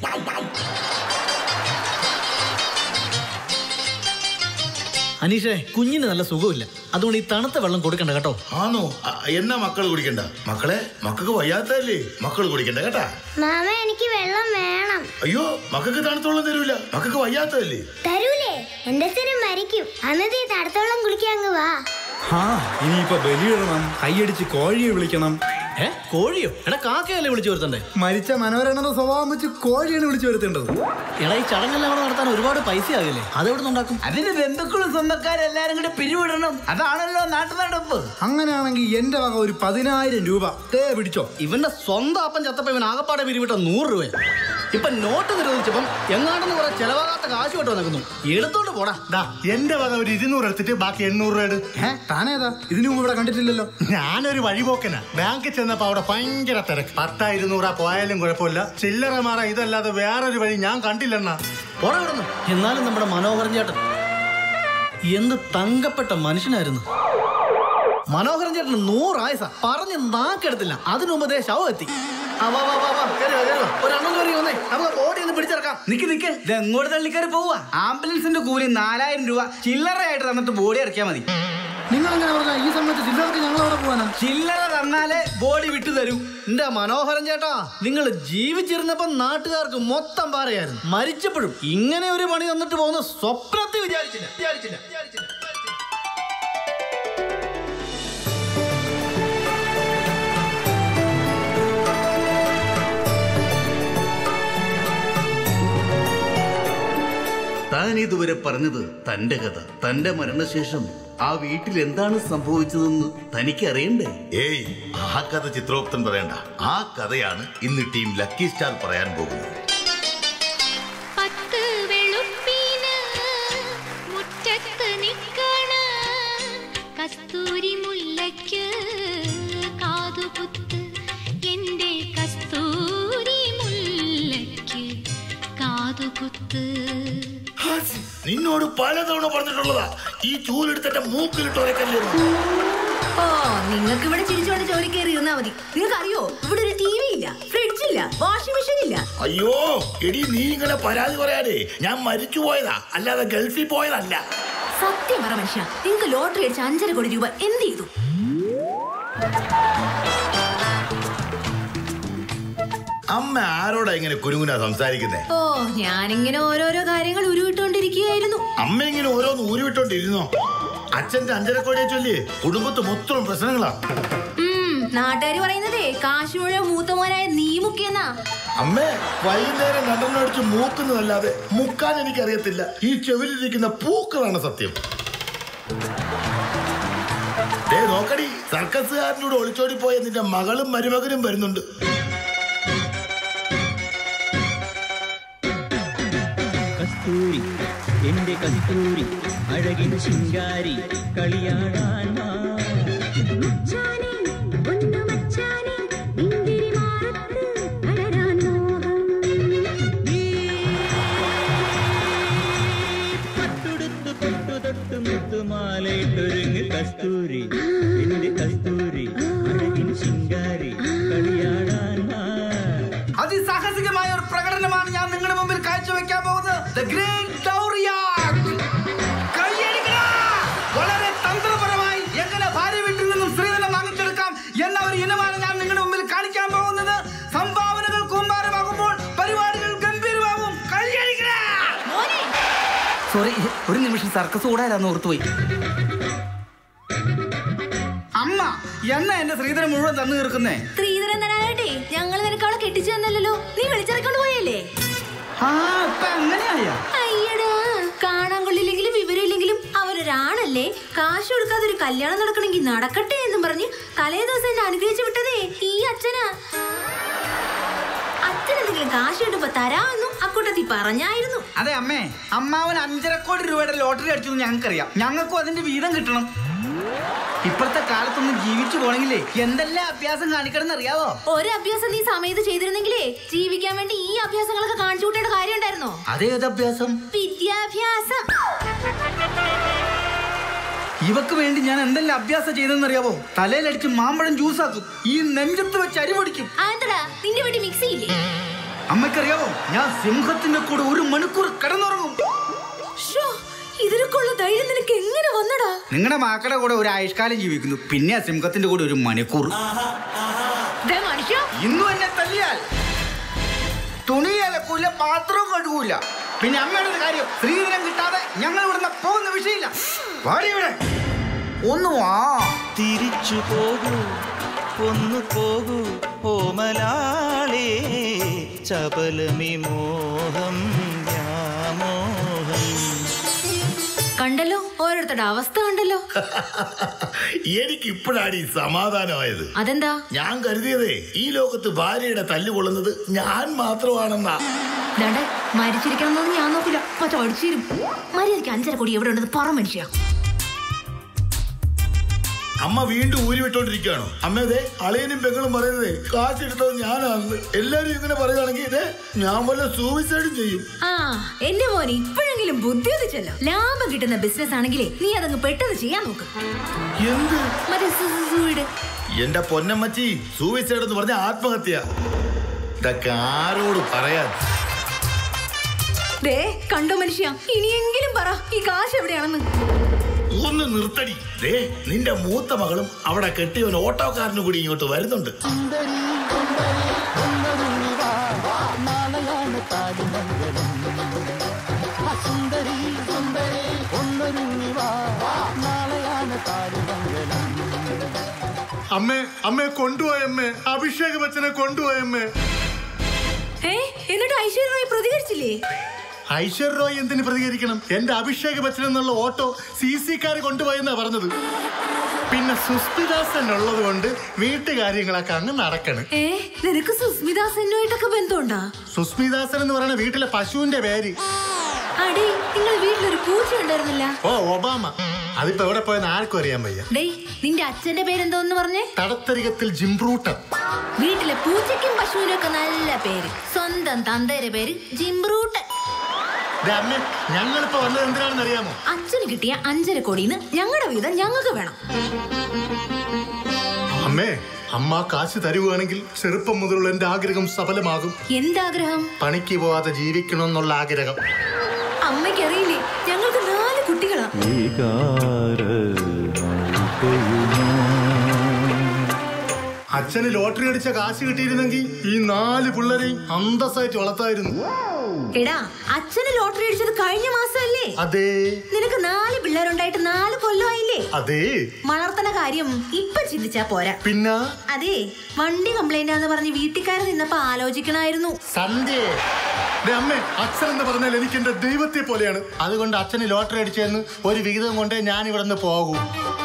അനീഷേ കുഞ്ഞിന് നല്ല സുഖമില്ല അതുകൊണ്ട് ഈ തണുത്ത വെള്ളം കൊടുക്കണ്ട കേട്ടോ ആണോ അ- എന്നാ മക്കൾ കുടിക്കണ്ട മക്കളെ മക്കൾക്ക് വയ്യാത്തല്ലേ മക്കൾ കുടിക്കണ്ട കേട്ടാ മാമ എനിക്ക് വെള്ളം വേണം അയ്യോ മക്കൾക്ക് തണുത്തോളം തരൂല മക്കൾക്ക് വയ്യാത്തല്ലേ തരൂലേ എന്റെ അച്ഛനും മരിക്കും അന്നത്തെ ഈ തണുത്തോളം കുളിക്കാൻ അങ്ങ് വാ ആ ഇനിയിപ്പോ ബലിയിടണം കൈയടിച്ച് കോഴിയെ വിളിക്കണം ഏ കോഴിയോ എടാ കാക്കയല്ലേ വിളിച്ചു വരുത്തണ്ടേ മരിച്ച മനോഹരന്റെ സ്വഭാവം വെച്ച് കോഴിയാണ് വിളിച്ചു വരുത്തേണ്ടത് എടാ ഈ ചടങ്ങെല്ലാം അവിടെ നടത്താൻ ഒരുപാട് പൈസ ആകില്ലേ അതെവിടെ നിന്നുണ്ടാക്കും അതിന് ബന്ധുക്കളും സ്വന്തക്കാരും എല്ലാരും കൂടെ പിരിവിടണം അതാണല്ലോ നാട്ടു നടപ്പ് അങ്ങനെയാണെങ്കിൽ എന്റെ വക ഒരു പതിനായിരം രൂപ തേ പിടിച്ചോ ഇവന്റെ സ്വന്തം അപ്പൻ ചത്തപ്പ ഇവൻ ആകപ്പാടെ പിരിവിട്ട നൂറ് രൂപ ഇപ്പൊ നോട്ട് നിരോധിച്ചപ്പം എങ്ങാണ്ടെന്ന് കുറെ ചെലവാകാത്ത കാശ് വിട്ട് നിൽക്കുന്നു എടുത്തോണ്ട് പോടാ ദാ, എന്റെ വക ഒരു ഇരുന്നൂറ് എടുത്തിട്ട് ബാക്കി എണ്ണൂറ് രൂപ എടു. ഏ താനേതാ ഇതിനു മുമ്പ് ഇവിടെ കണ്ടിട്ടില്ലല്ലോ ഞാനൊരു വഴിപോക്കനാ ബാങ്കിൽ ചെന്നപ്പോ അവിടെ ഭയങ്കര തിരക്ക് പത്താ ഇരുന്നൂറാ പോയാലും കുഴപ്പമില്ല ചില്ലറ മാറ ഇതല്ലാതെ വേറൊരു വഴി ഞാൻ കണ്ടില്ലെന്നാ പോടാ ഇവിടുന്ന് എന്നാലും നമ്മുടെ മനോഹരൻ ചേട്ടൻ എന്ത് തങ്കപ്പെട്ട മനുഷ്യനായിരുന്നു മനോഹരൻ ചേട്ടന് നൂറായസ പറഞ്ഞ് നാക്കെടുത്തില്ല അതിനു മുമ്പ് ദേ ശവം എത്തി ആ, വാ, വാ, വാ, വാ. കേറി വാ, കേറി വാ. ഒരു അണ്ണൻ കയറി വന്നേ നമുക്ക് ബോഡി ഒന്ന് പിടിച്ചെടുക്കാം നിക്ക് നിക്ക് ഇത് എങ്ങോട്ട് തള്ളിക്കറി പോവാ ആംബുലൻസിന്റെ കൂലി നാലായിരം രൂപ ചില്ലറയായിട്ട് തന്നിട്ട് ബോഡി ഇറക്കിയാ മതി നിങ്ങൾ എങ്ങനെ പറഞ്ഞ ഈ സമയത്ത് ചില്ലറക്ക് ഞങ്ങൾ അവിടെ പോവാനാ ചില്ലറ തന്നാലേ ബോഡി വിട്ടു തരൂ എന്റെ മനോഹരൻ ചേട്ടാ നിങ്ങൾ ജീവിച്ചിരുന്നപ്പോ നാട്ടുകാർക്ക് മൊത്തം പാറയായിരുന്നു മരിച്ചപ്പോഴും ഇങ്ങനെ ഒരു പണി തന്നിട്ട് പോകുന്ന സ്വപ്നത്തിൽ വിചാരിച്ചില്ല വിചാരിച്ചില്ല വിചാരിച്ചില്ല താൻ ഇതുവരെ പറഞ്ഞത് തന്റെ കഥ തന്റെ മരണശേഷം ആ വീട്ടിൽ എന്താണ് സംഭവിച്ചതെന്ന് തനിക്ക് അറിയണ്ടേ ഏയ് ആ കഥ ചിത്രോക്തൻ പറയണ്ട ആ കഥയാണ് ഇന്ന് ടീം ലക്കി സ്റ്റാർ പറയാൻ പോകുന്നത് പത്ത് വെളുപ്പിന് മുറ്റത്ത് നിക്കണ കസ്തൂരി മുല്ലയ്ക്ക് കാതുകുത്ത് എന്റെ കസ്തൂരി മുല്ലയ്ക്ക് കാതുകുത്ത് നിന്നോട് പലതവണ പറഞ്ഞിട്ടുള്ളതാ ഈ ചൂലെടുത്തിട്ട് മൂക്കിലിട്ട് ഉരക്കല്ലേ ഓ നിങ്ങൾക്ക് ഇവിടെ ചിരിച്ചോണ്ട് ജോലി കയറി ഇരുന്നാ മതി നിങ്ങൾക്ക് അറിയോ ഇവിടെ ഒരു ടി വി ഇല്ല ഫ്രിഡ്ജ് ഇല്ല വാഷിംഗ് മെഷീൻ ഇല്ല അയ്യോ എടി നീ ഇങ്ങനെ പരാതി പറയാനേ ഞാൻ മരിച്ചു പോയതാ അല്ലാതെ ഗൾഫിൽ പോയതല്ല സത്യം പറ മനുഷ്യ നിങ്ങൾക്ക് ലോട്ടറി അടിച്ച അഞ്ചര കോടി രൂപ എന്ത് ചെയ്തു അമ്മ ആരോടാ ഇങ്ങനെ കുരുങ്ങുനാ സംസാരിക്കുന്നേ ഓ ഞാനിങ്ങനെ ഓരോരോ കാര്യങ്ങൾ ഉരുവിട്ടുകൊണ്ടിരിക്കുകയായിരുന്നു അമ്മ ഇങ്ങനെ ഓരോന്ന് ഊരിവിട്ടോണ്ടിരുന്നോ അച്ഛന്റെ അഞ്ചരക്കോടിയെ ചൊല്ലി കുടുംബത്ത് മൊത്തം പ്രശ്നങ്ങളാ ഉം, നാട്ടുകാര് പറയുന്നതേ കാശ് മുഴുവൻ മൂത്തമോനായ നീ മുക്കിയെന്നാ അമ്മേ വൈകുന്നേരം രണ്ടെണ്ണടിച്ച് മൂക്കുന്നതല്ലാതെ മുക്കാൻ എനിക്കറിയത്തില്ല ഈ ചെവിലിരിക്കുന്ന പൂക്കളാണ് സത്യം ദേ നോക്കടി സർക്കസുകാരനോട് ഒളിച്ചോടി പോയ നിന്റെ മകളും മരുമകനും വരുന്നുണ്ട് കസ്തൂരി എന്റെ കസ്തൂരി അഴകിൻ ശിങ്കാരി കളിയാടാൻ വാ. പട്ടുടുത്ത് പൊട്ടു തൊട്ട് മുത്തുമാലയിട്ടൊരുങ്ങ് കസ്തൂരി എന്റെ കസ്തൂരി അഴകിൻ ശിങ്കാരി കളിയാടാൻ വാ. അതിസാഹസികമായ ഒരു പ്രകടനമാണ് ഞാൻ നിങ്ങളുടെ മുമ്പിൽ കാഴ്ചവെക്കാൻ പോകുന്നത് The Great Dowry Act. കൈയടിക്കടാ! വളരെ തന്ത്രപരമായി എങ്ങനെ ഭാര്യ വീട്ടിൽ നിന്നും സ്ത്രീധനം വാങ്ങിച്ചെടുക്കാം എന്ന ഒരു ഇനമാണ് ഞാൻ നിങ്ങളുടെ മുമ്പിൽ കാണിക്കാൻ പോകുന്നത് സംഭവം സോറി ഒരു നിമിഷം സർക്കസ് കൂടായിരുന്നു ഓർത്തുപോയി അമ്മ എന്നാ എന്റെ ശ്രീധരൻ മുഴുവൻ തന്നു തീർക്കുന്നേ സ്ത്രീധരൻ തരാനായിട്ടേ ഞങ്ങൾ നിനക്ക് അവളെ കെട്ടിച്ചു തന്നല്ലോ നീ വിളിച്ചിറക്കൊണ്ട് പോയല്ലേ ആ ഇപ്പൊ അങ്ങനെയായ അയ്യടാ കാണാൻ കൊള്ളില്ലെങ്കിലും വിവരമില്ലെങ്കിലും അവരൊരാണല്ലേ കാശ് കൊടുക്കാതെ ഒരു കല്യാണം നടക്കണമെങ്കിൽ നടക്കട്ടെ എന്നും പറഞ്ഞ് തലേ ദിവസം എന്നെ അനുഗ്രഹിച്ചു വിട്ടതേ ഈ അച്ഛനാ അച്ഛൻ എന്തെങ്കിലും കാശ് കിട്ടുമ്പോ തരാമെന്നും അക്കൂട്ടത്തിൽ പറഞ്ഞായിരുന്നു അതെ അമ്മേ അമ്മാവൻ അഞ്ചര കോടി രൂപയുടെ ലോട്ടറി അടിച്ചു ഞങ്ങൾക്കറിയാം ഞങ്ങൾക്കും അതിന്റെ വീതം കിട്ടണം ഇപ്പോഴത്തെ കാലത്തൊന്നും ജീവിച്ചു പോണെങ്കിലേ എന്തെല്ലാം അഭ്യാസം കാണിക്കണം അറിയാവോ ഒരു അഭ്യാസം നീ സമയത്ത് ചെയ്തിരുന്നെങ്കിലേ ജീവിക്കാൻ വേണ്ടി ഈ അഭ്യാസങ്ങളൊക്കെ കാണിച്ചു കൂട്ടേണ്ട കാര്യം ഉണ്ടായിരുന്നോ അതേത് അഭ്യാസം വിദ്യാഭ്യാസം ഇവക്ക് വേണ്ടി ഞാൻ എന്തെല്ലാം അഭ്യാസം ചെയ്തെന്നറിയാവോ തലയിലടിച്ച് മാമ്പഴം ജ്യൂസാക്കും ഈ നെഞ്ചത്ത് വെച്ച് അരിപൊടിക്കും ആന്തടാ നിന്റെ വീട്ടിൽ മിക്സി ഇല്ലേ അമ്മയ്ക്കറിയാവോ ഞാൻ സിംഹത്തിന്റെ കൂടെ ഒരു മണിക്കൂർ കിടന്നുറങ്ങും ശ്ശോ, ഇതിനൊക്കെയുള്ള ധൈര്യം നിനക്ക് എങ്ങനെ വന്നടാ നിങ്ങളുടെ മാക്കടെ കൂടെ ഒരു ആയുഷ്കാലം ജീവിക്കുന്നു പിന്നെ ആ സിംഹത്തിന്റെ കൂടെ ഒരു മണിക്കൂർ ദേ മനുഷ്യ ഇന്നും എന്നെ തല്ലിയാൽ തുണി അലക്കൂല പാത്രവും കഴുകൂല പിന്നെ അമ്മയുടെ ഒരു കാര്യം സ്ത്രീധനം കിട്ടാതെ ഞങ്ങൾ ഇവിടുന്ന് പോകുന്ന വിഷയമില്ല വാടി ഇവിടെ ഒന്ന് വാ തിരിച്ചു പോകൂ ഒന്നു പോകൂ ഓമലാളേ ചപലമി മോഹം വ്യാമോഹം കണ്ടല്ലോ ഓരോരുത്തരുടെ അവസ്ഥ കണ്ടല്ലോ എനിക്ക് ഇപ്പോഴാണ് ഈ സമാധാനമായത് അതെന്താ ഞാൻ കരുതിയതേ ഈ ലോകത്ത് ഭാര്യയുടെ തല്ലുകൊള്ളുന്നത് ഞാൻ മാത്രമാണെന്നാ ദാണ്ടെ മരിച്ചിരിക്കണം ഞാൻ നോക്കില്ല മറ്റോ അടിച്ചിരും മര്യാദയ്ക്ക് അഞ്ചര കോടി എവിടെ ഉണ്ടെന്ന് പറ മനുഷ്യ അമ്മ വീണ്ടും ഊരി വിട്ടോണ്ടിരിക്കുകയാണോ അമ്മേതെ അളിയനും പെങ്ങളും പറയുന്നതേ കാശെടുത്തത് ഞാനാണെന്ന് എല്ലാരും ഇങ്ങനെ പറയുകയാണെങ്കിൽ ഇതേ ഞാൻ വല്ല സൂയിസൈഡും ചെയ്യും ആ എന്റെ മോനെ ഇപ്പോഴെങ്കിലും ബുദ്ധി ഉദിച്ചല്ലോ ലാഭം കിട്ടുന്ന ബിസിനസ് ആണെങ്കിലേ നീ അതങ്ങ് പെട്ടെന്ന് ചെയ്യാൻ നോക്ക് എന്ത് മറ്റേ സു- സു- സൂയിട് എന്റെ പൊന്നമ്മച്ചി സൂയിസൈഡ് എന്ന് പറഞ്ഞ ആത്മഹത്യ ഇതൊക്കെ ആരോട് പറയാൻ ദേ കണ്ടോ മനുഷ്യ ഇനിയെങ്കിലും പറ ഈ കാശ് എവിടെയാണെന്ന് ഒന്ന് നിർത്തടി ദേ നിന്റെ മൂത്ത മകളും അവിടെ കെട്ടിയവൻ ഓട്ടോക്കാരനും കൂടി ഇങ്ങോട്ട് വരുന്നുണ്ട് അമ്മേ അമ്മേ കൊണ്ടുപോയമ്മേ അഭിഷേക് ബച്ചനെ കൊണ്ടുപോയമ്മേ ഏ എന്നിട്ട് ഐശ്വര്യമായി പ്രതികരിച്ചില്ലേ ഐശ്വര്യ റോയ് എന്തിന് പ്രതികരിക്കണം എന്റെ അഭിഷേക് ബച്ചൻ എന്നുള്ള ഓട്ടോ സി സിക്കാർ കൊണ്ടുപോയെന്നാ പറഞ്ഞത് പിന്നെ സുസ്മിദാസൻ ഉള്ളത് കൊണ്ട് വീട്ടുകാര്യങ്ങളൊക്കെ അങ്ങ് നടക്കണ് ഏ നിനക്ക് സുസ്മിത സെന്നുമായിട്ടൊക്കെ ബന്ധമുണ്ടാ സുസ്മിദാസൻ എന്ന് പറയുന്ന വീട്ടിലെ പശുവിന്റെ പേര് അടേ നിങ്ങൾ വീട്ടിലൊരു പൂച്ച ഉണ്ടായിരുന്നില്ല ഓ ഒബാമ അതിപ്പോ എവിടെ പോയെന്ന് ആർക്കും അറിയാൻ വയ്യ ഡേ നിന്റെ അച്ഛന്റെ പേരെന്തോന്ന് പറഞ്ഞേ തടത്തരികത്തിൽ ജിംബ്രൂട്ടൻ വീട്ടിലെ പൂച്ചയ്ക്കും പശുവിനും ഒക്കെ നല്ല പേര് സ്വന്തം തന്തയുടെ പേര് ജിംബ്രൂട്ടൻ ദേ അമ്മേ ഞങ്ങളിപ്പോ വന്നത് എന്തിനാണെന്ന് അറിയാമോ അച്ഛന് കിട്ടിയ അഞ്ചര കോടിന്ന് ഞങ്ങളുടെ വീതം ഞങ്ങൾക്ക് വേണം അമ്മേ അമ്മ കാശ് തരുവാണെങ്കിൽ ചെറുപ്പം മുതലുള്ള എന്റെ ആഗ്രഹം സഫലമാകും എന്താഗ്രഹം പണിക്ക് പോവാതെ ജീവിക്കണമെന്നുള്ള ആഗ്രഹം അമ്മയ്ക്കറിയില്ലേ ഞങ്ങൾക്ക് നാല് കുട്ടികളാ അച്ഛന് ലോട്ടറി അടിച്ച കാശ് കിട്ടിയിരുന്നെങ്കിൽ ഈ നാല് പിള്ളേരെയും അന്തസ്സായിട്ട് വളർത്തായിരുന്നു എടാ അച്ഛന് ലോട്ടറി അടിച്ചത് കഴിഞ്ഞ മാസമല്ലേ അതേ നിനക്ക് നാല് പിള്ളേരുണ്ടായിട്ട് നാല് കൊല്ലമായില്ലേ അതേ വളർത്തണ കാര്യം ഇപ്പൊ ചിന്തിച്ചാ പോരാ പിന്നെ അതെ വണ്ടി കംപ്ലൈന്റ് ആന്ന് പറഞ്ഞ് വീട്ടുകാരൻ നിന്നപ്പോ ആലോചിക്കണായിരുന്നു സന്ധ്യ ദേ അമ്മേ അച്ഛൻ എന്ന് പറഞ്ഞാൽ എനിക്ക് എന്റെ ദൈവത്തെ പോലെയാണ് അതുകൊണ്ട് അച്ഛന് ലോട്ടറി അടിച്ചെന്ന് ഒരു വിഹിതം കൊണ്ടേ ഞാൻ ഇവിടെ നിന്ന് പോകൂ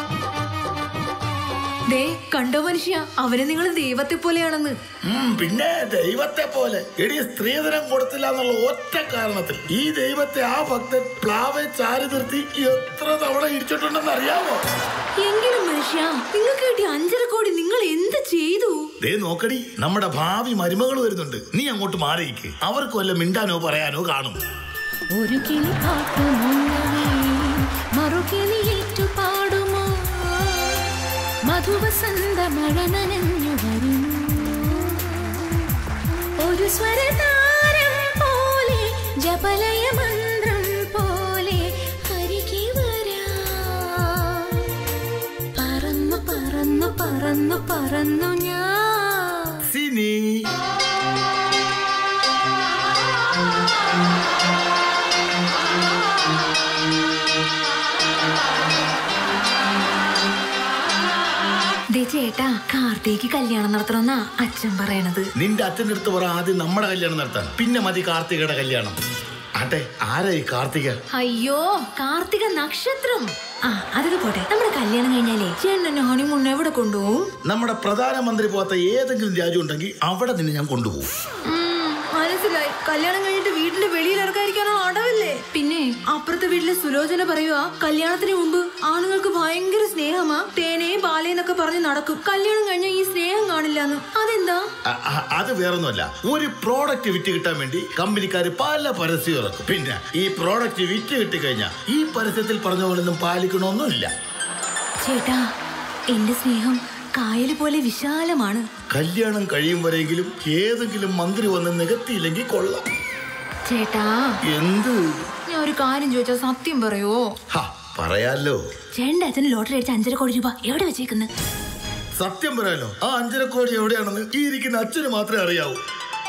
ദേ കണ്ടോ മനുഷ്യ അവരെ നിങ്ങൾ ദൈവത്തെ പോലെയാണെന്ന് ഉം, പിന്നെ ദൈവത്തെ പോലെ എടി സ്ത്രീധനം കൊടുത്തില്ല എന്നുള്ള ഒറ്റ കാരണത്തിൽ ഈ ദൈവത്തെ ആ ഭക്തൻ പ്ലാവെ ചാരി നിർത്തി എത്ര തവണ ഇടിച്ചിട്ടുണ്ടെന്ന് അറിയാമോ എങ്കിലും മനുഷ്യ നിങ്ങൾക്ക് കിട്ടിയ അഞ്ചര കോടി നിങ്ങൾ എന്ത് ചെയ്തു ദേ നോക്കടി നമ്മുടെ ഭാവി മരുമകൾ വരുന്നുണ്ട് നീ അങ്ങോട്ട് മാറിയിക്ക് അവർക്ക് വല്ല മിണ്ടാനോ പറയാനോ കാണും ഒരു കിളി പാട്ടുമോ മറുകിളി ഏറ്റു പാടുമോ മധുവസന്ത മഴ നനഞ്ഞു വരുന്നു ഒരു സ്വരതാരം പോലെ ജപലയ മന്ത്രം പോലെ അരികെ വരാം പറന്നു പറന്നു പറന്നു പറന്നു ഞാൻ സിനി ചേട്ടാ കാർത്തിക്ക് കല്യാണം നടത്തണമെന്നാ അച്ഛൻ പറയണത് നിന്റെ അച്ഛൻ്റെ അടുത്ത് പറ ആദ്യം നമ്മുടെ കല്യാണം നടത്താൻ പിന്നെ മതി കാർത്തികയുടെ കല്യാണം ആട്ടെ ആരാ ഈ കാർത്തിക അയ്യോ കാർത്തിക നക്ഷത്രം ആ അതൊക്കെ പോട്ടെ നമ്മുടെ കല്യാണം കഴിഞ്ഞാലേ ചേട്ടൻ ഹണിമൂൺ എവിടെ കൊണ്ടുപോകും നമ്മുടെ പ്രധാനമന്ത്രി പോകാത്ത ഏതെങ്കിലും രാജ്യം ഉണ്ടെങ്കിൽ അവിടെ നിന്ന് ഞാൻ കൊണ്ടുപോകും ഉം, മനസ്സിലായി കല്യാണം കഴിഞ്ഞിട്ട് വീടിന്റെ വെളിയിൽ ഇറക്കാതിരിക്കാനോ അടവല്ലേ പിന്നെ അപ്പുറത്തെ വീട്ടിലെ സുലോചന പറയുക കല്യാണത്തിന് മുമ്പ് ആണുങ്ങൾക്ക് ഭയങ്കര സ്നേഹമാ തേനേ പാലേ എന്നൊക്കെ പറഞ്ഞ് നടക്കും കല്യാണം കഴിഞ്ഞാൽ ഈ സ്നേഹം കാണില്ലാന്ന് അതെന്താ അ- അ- അത് വേറൊന്നുമല്ല ഒരു പ്രോഡക്റ്റ് വിറ്റ് കിട്ടാൻ വേണ്ടി കമ്പനിക്കാർ പല പരസ്യം ഇറക്കും പിന്നെ ഈ പ്രോഡക്റ്റ് വിറ്റ് കിട്ടിക്കഴിഞ്ഞാൽ ഈ പരസ്യത്തിൽ പറഞ്ഞ പോലെ ഒന്നും പാലിക്കണമെന്നില്ല ചേട്ടാ എന്റെ സ്നേഹം കായൽ പോലെ വിശാലമാണ് കല്യാണം കഴിയും വരെയെങ്കിലും ഏതെങ്കിലും മന്ത്രി വന്ന് നികത്തിയില്ലെങ്കിൽ കൊള്ളാം ചേട്ടാ എന്ത് ഞാൻ ഒരു കാര്യം ചോദിച്ചാൽ സത്യം പറയുവോ ഹ, പറയാലോ ചേട്ടൻ്റെ അച്ഛന് ലോട്ടറി അടിച്ച അഞ്ചര കോടി രൂപ എവിടെ വെച്ചേക്കുന്നത് സത്യം പറയാലോ ആ അഞ്ചര കോടി എവിടെയാണെന്ന് ഈ ഇരിക്കുന്ന അച്ഛന് മാത്രമേ അറിയാവൂ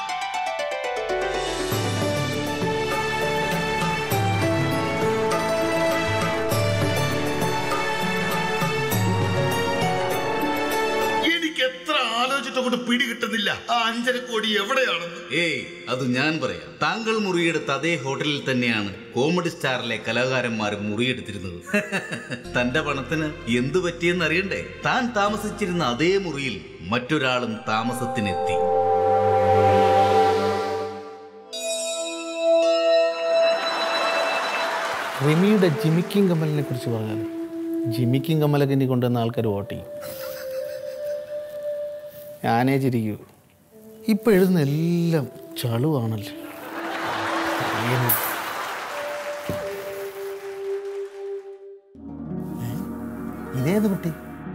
എനിക്ക് എത്ര ആലോചിച്ചിട്ട് കൊണ്ട് പിടി കിട്ടുന്നില്ല ആ അഞ്ചര കോടി എവിടെയാണെന്ന് ഏയ് അത് ഞാൻ പറയാം താങ്കൾ മുറിയെടുത്ത അതേ ഹോട്ടലിൽ തന്നെയാണ് കോമഡി സ്റ്റാറിലെ കലാകാരന്മാർ മുറിയെടുത്തിരുന്നത് തന്റെ പണത്തിന് എന്തു പറ്റിയെന്ന് അറിയണ്ടേ താൻ താമസിച്ചിരുന്ന അതേ മുറിയിൽ മറ്റൊരാളും താമസത്തിനെത്തി റിമിയുടെ ജിമിക്കിം കമ്മലിനെ കുറിച്ച് പറഞ്ഞാൽ ജിമിക്കിം കമ്മലൊക്കെ ഇനി കൊണ്ടുവന്ന ആൾക്കാർ വോട്ട് ചെയ്യും ഞാനേ ചിരിക്കൂ ഇപ്പം എഴുതുന്ന എല്ലാം ചളുവാണല്ലോ അറിയുന്നു. ഏ? ഇതേത് കുട്ടി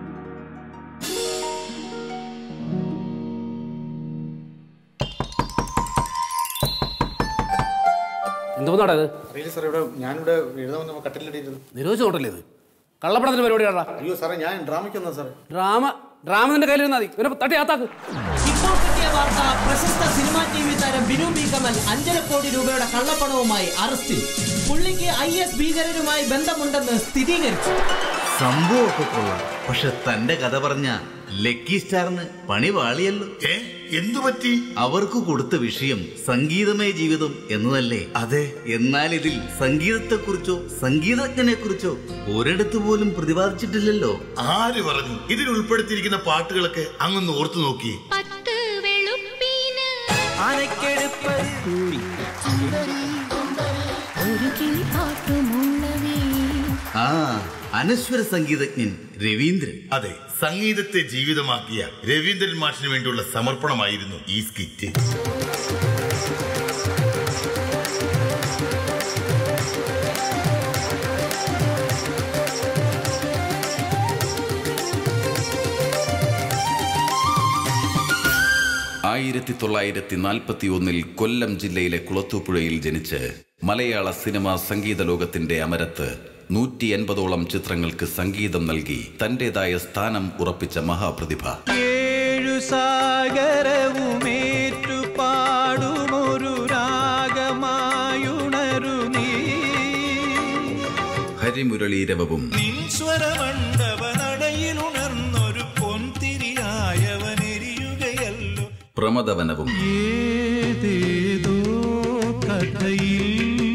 എന്തോന്നാടാ ഇത് അറിയില്ല സാർ ഇവിടെ ഞാനിവിടെ എഴുതാമെന്ന് കട്ടിലിട്ടിരുന്നു നിരോധിച്ചോട്ടല്ലേ ഇത് കള്ളപ്പണത്തിന്റെ പരിപാടിയാടാ അയ്യോ സാറേ ഞാൻ ഡ്രാമയ്ക്ക് വന്നാ സാറേ ഡ്രാമ ഡ്രാമ നിന്റെ കയ്യിലിരുന്നാ മതി ഇവനെ തട്ടി ആത്താക്ക് ഇപ്പോൾ കിട്ടിയ വാർത്ത പ്രശസ്ത സിനിമാ ടി വി താരം ബിനു ബി കമൽ അഞ്ചര കോടി രൂപയുടെ കള്ളപ്പണവുമായി അറസ്റ്റിൽ പുള്ളിക്ക് ഐ എസ് ഭീകരരുമായി ബന്ധമുണ്ടെന്ന് സ്ഥിരീകരിച്ചു സംഭവമൊക്കെ കൊള്ളാം പക്ഷെ തന്റെ കഥ പറഞ്ഞ ലക്കി സ്റ്റാറിന് പണി വാളിയല്ലോ ഏ എന്തു പറ്റി അവർക്ക് കൊടുത്ത വിഷയം സംഗീതമയ ജീവിതം എന്നതല്ലേ അതെ എന്നാൽ ഇതിൽ സംഗീതത്തെക്കുറിച്ചോ സംഗീതജ്ഞനെ കുറിച്ചോ ഒരിടത്ത് പോലും പ്രതിപാദിച്ചിട്ടില്ലല്ലോ ആര് പറഞ്ഞു ഇതിൽ ഉൾപ്പെടുത്തിയിരിക്കുന്ന പാട്ടുകളൊക്കെ അങ്ങൊന്ന് ഓർത്തു നോക്കി ഒരു കിളി പാട്ടുമുള്ളവേ ആ അനശ്വര സംഗീതജ്ഞൻ രവീന്ദ്രൻ അതെ സംഗീതത്തെ ജീവിതമാക്കിയ രവീന്ദ്രൻ മാഷിന് വേണ്ടിയുള്ള സമർപ്പണമായിരുന്നു ഈ സ്കിറ്റ് ആയിരത്തി തൊള്ളായിരത്തി നാൽപ്പത്തി ഒന്നിൽ കൊല്ലം ജില്ലയിലെ കുളത്തൂപ്പുഴയിൽ ജനിച്ച് മലയാള സിനിമാ സംഗീത ലോകത്തിന്റെ അമരത്ത് നൂറ്റി എൺപതോളം ചിത്രങ്ങൾക്ക് സംഗീതം നൽകി തന്റേതായ സ്ഥാനം ഉറപ്പിച്ച മഹാപ്രതിഭ ഏഴു സാഗരവുമേറ്റു പാടുമൊരു രാഗമായുണരു നീ ഹരിമുരളീരവവും സ്വരമണ്ഡപനടയിലുണർന്നൊരു പൊൻതിരിയായവനെരിയുകയല്ലോ പ്രമദവനവും ഏതേതോ കഥയിൽ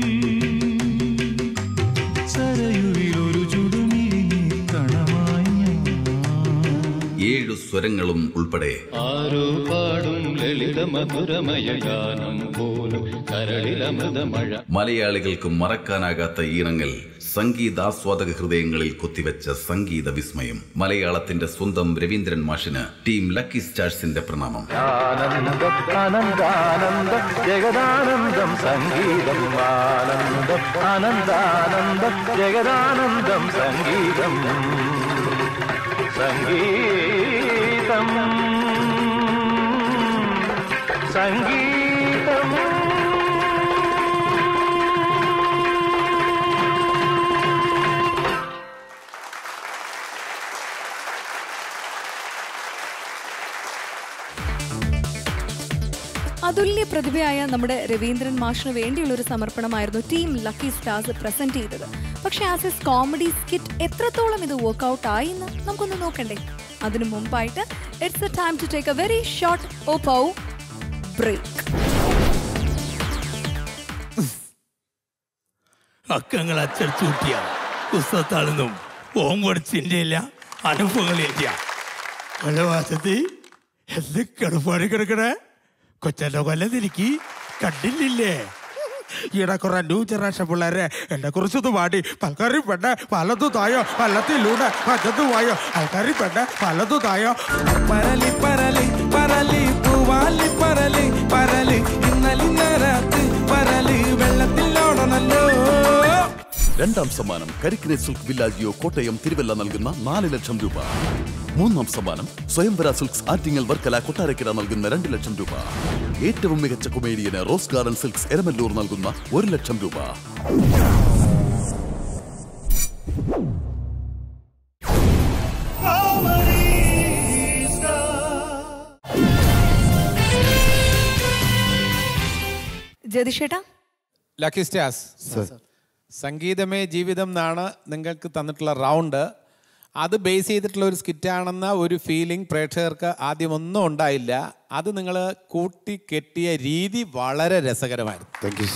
സരയുവിലൊരു ചുടുമിഴി കണമായി ഏഴു സ്വരങ്ങളും ഉൾപ്പെടെ ആരോ പാടും ലളിത മധുരമയ ഗാനം പോലും കരളിലമൃതമഴ മലയാളികൾക്ക് മറക്കാനാകാത്ത ഈണങ്ങൾ സംഗീതാസ്വാദക ഹൃദയങ്ങളിൽ കൊത്തിവെച്ച സംഗീത വിസ്മയം മലയാളത്തിന്റെ സ്വന്തം രവീന്ദ്രൻ മാഷിന് ടീം ലക്കി സ്റ്റാർസിന്റെ പ്രണാമം ആനന്ദം ആനന്ദാനന്ദം ജഗദാനന്ദം സംഗീതം ആനന്ദം ആനന്ദാനന്ദം ജഗദാനന്ദം സംഗീതം സംഗീതം സംഗീതം അതുല്യ പ്രതിഭയായ നമ്മുടെ രവീന്ദ്രൻ മാഷിന് വേണ്ടിയുള്ള ഒരു സമർപ്പണമായിരുന്നു ടീം ലക്കി സ്റ്റാർസ് പ്രസന്റ് ചെയ്തത് പക്ഷേ ആസ് എസ് കോമഡി സ്കിറ്റ് എത്രത്തോളം ഇത് വർക്ക്ഔട്ട് ആയി എന്ന് നമുക്കൊന്ന് നോക്കണ്ടേ അതിനു മുമ്പായിട്ട് it's a time to take a very short Oppo break അക്കങ്ങൾ അച്ചടിച്ചു കൂട്ടിയ പുസ്തകത്താളൊന്നും ഓം കൊടുച്ചിൻ്റെ ഇല്ല അനുഭവങ്ങളില്ല കൊലവാസത്തി എന്ത് കിടപ്പാട് കിടക്കണേ കൊച്ചന്റെ കൊല്ല തിരിക്കി കണ്ടില്ലേ ഈടെ കുറെ ന്യൂ ജനറേഷൻ പിള്ളേരെ എന്നെ കുറിച്ചൊന്ന് പാടി പൽക്കാരി പെണ്ണെ പലതു തായോ പല്ലത്തിലൂടെ മറ്റത്തു പോയോ ആൾക്കാരി പെണ്ണെ പലതു തായോ പരലി പരലി പരലി പൂവാലി പരലി പരലി ഇന്നലെ നേരത്ത് പരലി വെള്ളത്തിലോടണല്ലോ രണ്ടാം സമ്മാനം കരിക്കിനെ സിൽക്ക് വില്ലാജിയോ കോട്ടയം തിരുവല്ല നൽകുന്ന നാല് ലക്ഷം രൂപ മൂന്നാം സമ്മാനം സ്വയംവര സിൽക്സ് ആറ്റിങ്ങൽ വർക്കല കൊട്ടാരക്കര നൽകുന്ന രണ്ട് ലക്ഷം രൂപ ഏറ്റവും മികച്ച കൊമേഡിയന് റോസ് ഗാർഡൻ സിൽക്സ് എരമല്ലൂർ നൽകുന്ന ഒരു ലക്ഷം രൂപ ജതിഷേട്ടാ ലക്കി സ്റ്റാർസ് സംഗീതമേ ജീവിതം എന്നാണ് നിങ്ങൾക്ക് തന്നിട്ടുള്ള റൗണ്ട് അത് ബേസ് ചെയ്തിട്ടുള്ള ഒരു സ്കിറ്റാണെന്ന ഒരു ഫീലിംഗ് പ്രേക്ഷകർക്ക് ആദ്യം ഒന്നും ഉണ്ടായില്ല അത് നിങ്ങൾ കൂട്ടി കെട്ടിയ രീതി വളരെ രസകരമായിരുന്നു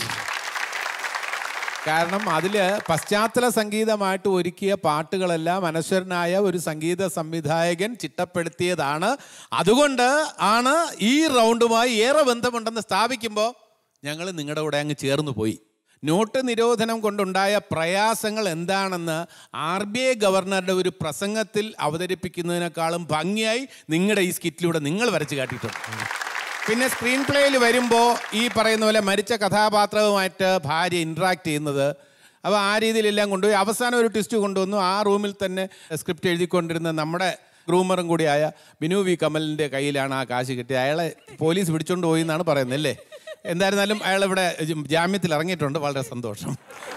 കാരണം അതിൽ പശ്ചാത്തല സംഗീതമായിട്ട് ഒരുക്കിയ പാട്ടുകളെല്ലാം അനശ്വരനായ ഒരു സംഗീത സംവിധായകൻ ചിട്ടപ്പെടുത്തിയതാണ് അതുകൊണ്ട് ആണ് ഈ റൗണ്ടുമായി ഏറെ ബന്ധമുണ്ടെന്ന് സ്ഥാപിക്കുമ്പോൾ ഞങ്ങൾ നിങ്ങളുടെ കൂടെ അങ്ങ് ചേർന്ന് പോയി നോട്ട് നിരോധനം കൊണ്ടുണ്ടായ പ്രയാസങ്ങൾ എന്താണെന്ന് ആർ ബി ഐ ഗവർണറുടെ ഒരു പ്രസംഗത്തിൽ അവതരിപ്പിക്കുന്നതിനേക്കാളും ഭംഗിയായി നിങ്ങളുടെ ഈ സ്കിറ്റിലൂടെ നിങ്ങൾ വരച്ച് കാട്ടിയിട്ടുണ്ട് പിന്നെ സ്ക്രീൻ പ്ലേയിൽ വരുമ്പോൾ ഈ പറയുന്ന പോലെ മരിച്ച കഥാപാത്രവുമായിട്ട് ഭാര്യ ഇൻട്രാക്ട് ചെയ്യുന്നത് അപ്പോൾ ആ രീതിയിലെല്ലാം കൊണ്ടുപോയി അവസാനം ഒരു ട്വിസ്റ്റ് കൊണ്ടുവന്നു ആ റൂമിൽ തന്നെ സ്ക്രിപ്റ്റ് എഴുതിക്കൊണ്ടിരുന്ന നമ്മുടെ ഗ്രൂമറും കൂടിയായ ബിനു വി കമലിൻ്റെ കയ്യിലാണ് ആ കാശ് കിട്ടിയത് അയാളെ പോലീസ് പിടിച്ചോണ്ട് പോയി എന്നാണ് പറയുന്നത് അല്ലേ എന്തായിരുന്നാലും അയാൾ ഇവിടെ ജാമ്യത്തിൽ ഇറങ്ങിയിട്ടുണ്ട് വളരെ സന്തോഷം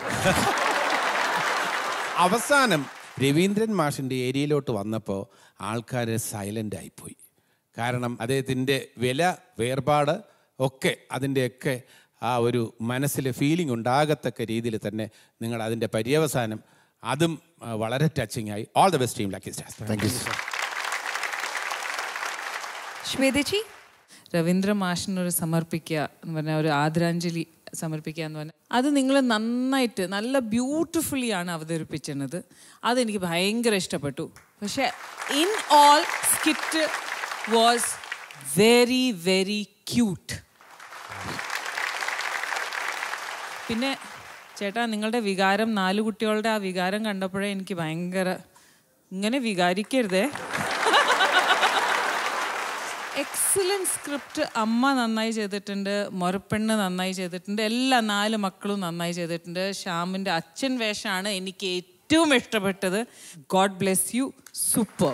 അവസാനം രവീന്ദ്രൻ മാഷിൻ്റെ ഏരിയയിലോട്ട് വന്നപ്പോൾ ആൾക്കാർ സൈലൻ്റ് ആയിപ്പോയി കാരണം അദ്ദേഹത്തിൻ്റെ വില വേർപാട് ഒക്കെ അതിൻ്റെയൊക്കെ ആ ഒരു മനസ്സിൽ ഫീലിംഗ് ഉണ്ടാകത്തക്ക രീതിയിൽ തന്നെ നിങ്ങൾ അതിൻ്റെ പര്യവസാനം അതും ആ, വളരെ ടച്ചിങ് ആയി all the best team lucky stars thank you ശ്വേതേച്ചി രവീന്ദ്ര മാഷിനൊരു സമർപ്പിക്കുക എന്ന് പറഞ്ഞാൽ ഒരു ആദരാഞ്ജലി സമർപ്പിക്കുക എന്ന് പറഞ്ഞാൽ അത് നിങ്ങൾ നന്നായിട്ട് നല്ല ബ്യൂട്ടിഫുള്ളി ആണ് അവതരിപ്പിച്ചിരുന്നത് അതെനിക്ക് ഭയങ്കര ഇഷ്ടപ്പെട്ടു പക്ഷേ in all skit was very very cute പിന്നെ ചേട്ടാ നിങ്ങളുടെ വികാരം നാല് കുട്ടികളുടെ ആ വികാരം കണ്ടപ്പോഴേ എനിക്ക് ഭയങ്കര ഇങ്ങനെ വികാരിക്കരുതേ എക്സലൻറ്റ് സ്ക്രിപ്റ്റ് അമ്മ നന്നായി ചെയ്തിട്ടുണ്ട് മൊരപ്പെണ്ണ് നന്നായി ചെയ്തിട്ടുണ്ട് എല്ലാ നാല് മക്കളും നന്നായി ചെയ്തിട്ടുണ്ട് ശ്യാമിൻ്റെ അച്ഛൻ വേഷമാണ് എനിക്ക് ഏറ്റവും ഇഷ്ടപ്പെട്ടത് ഗോഡ് ബ്ലെസ് യു സൂപ്പർ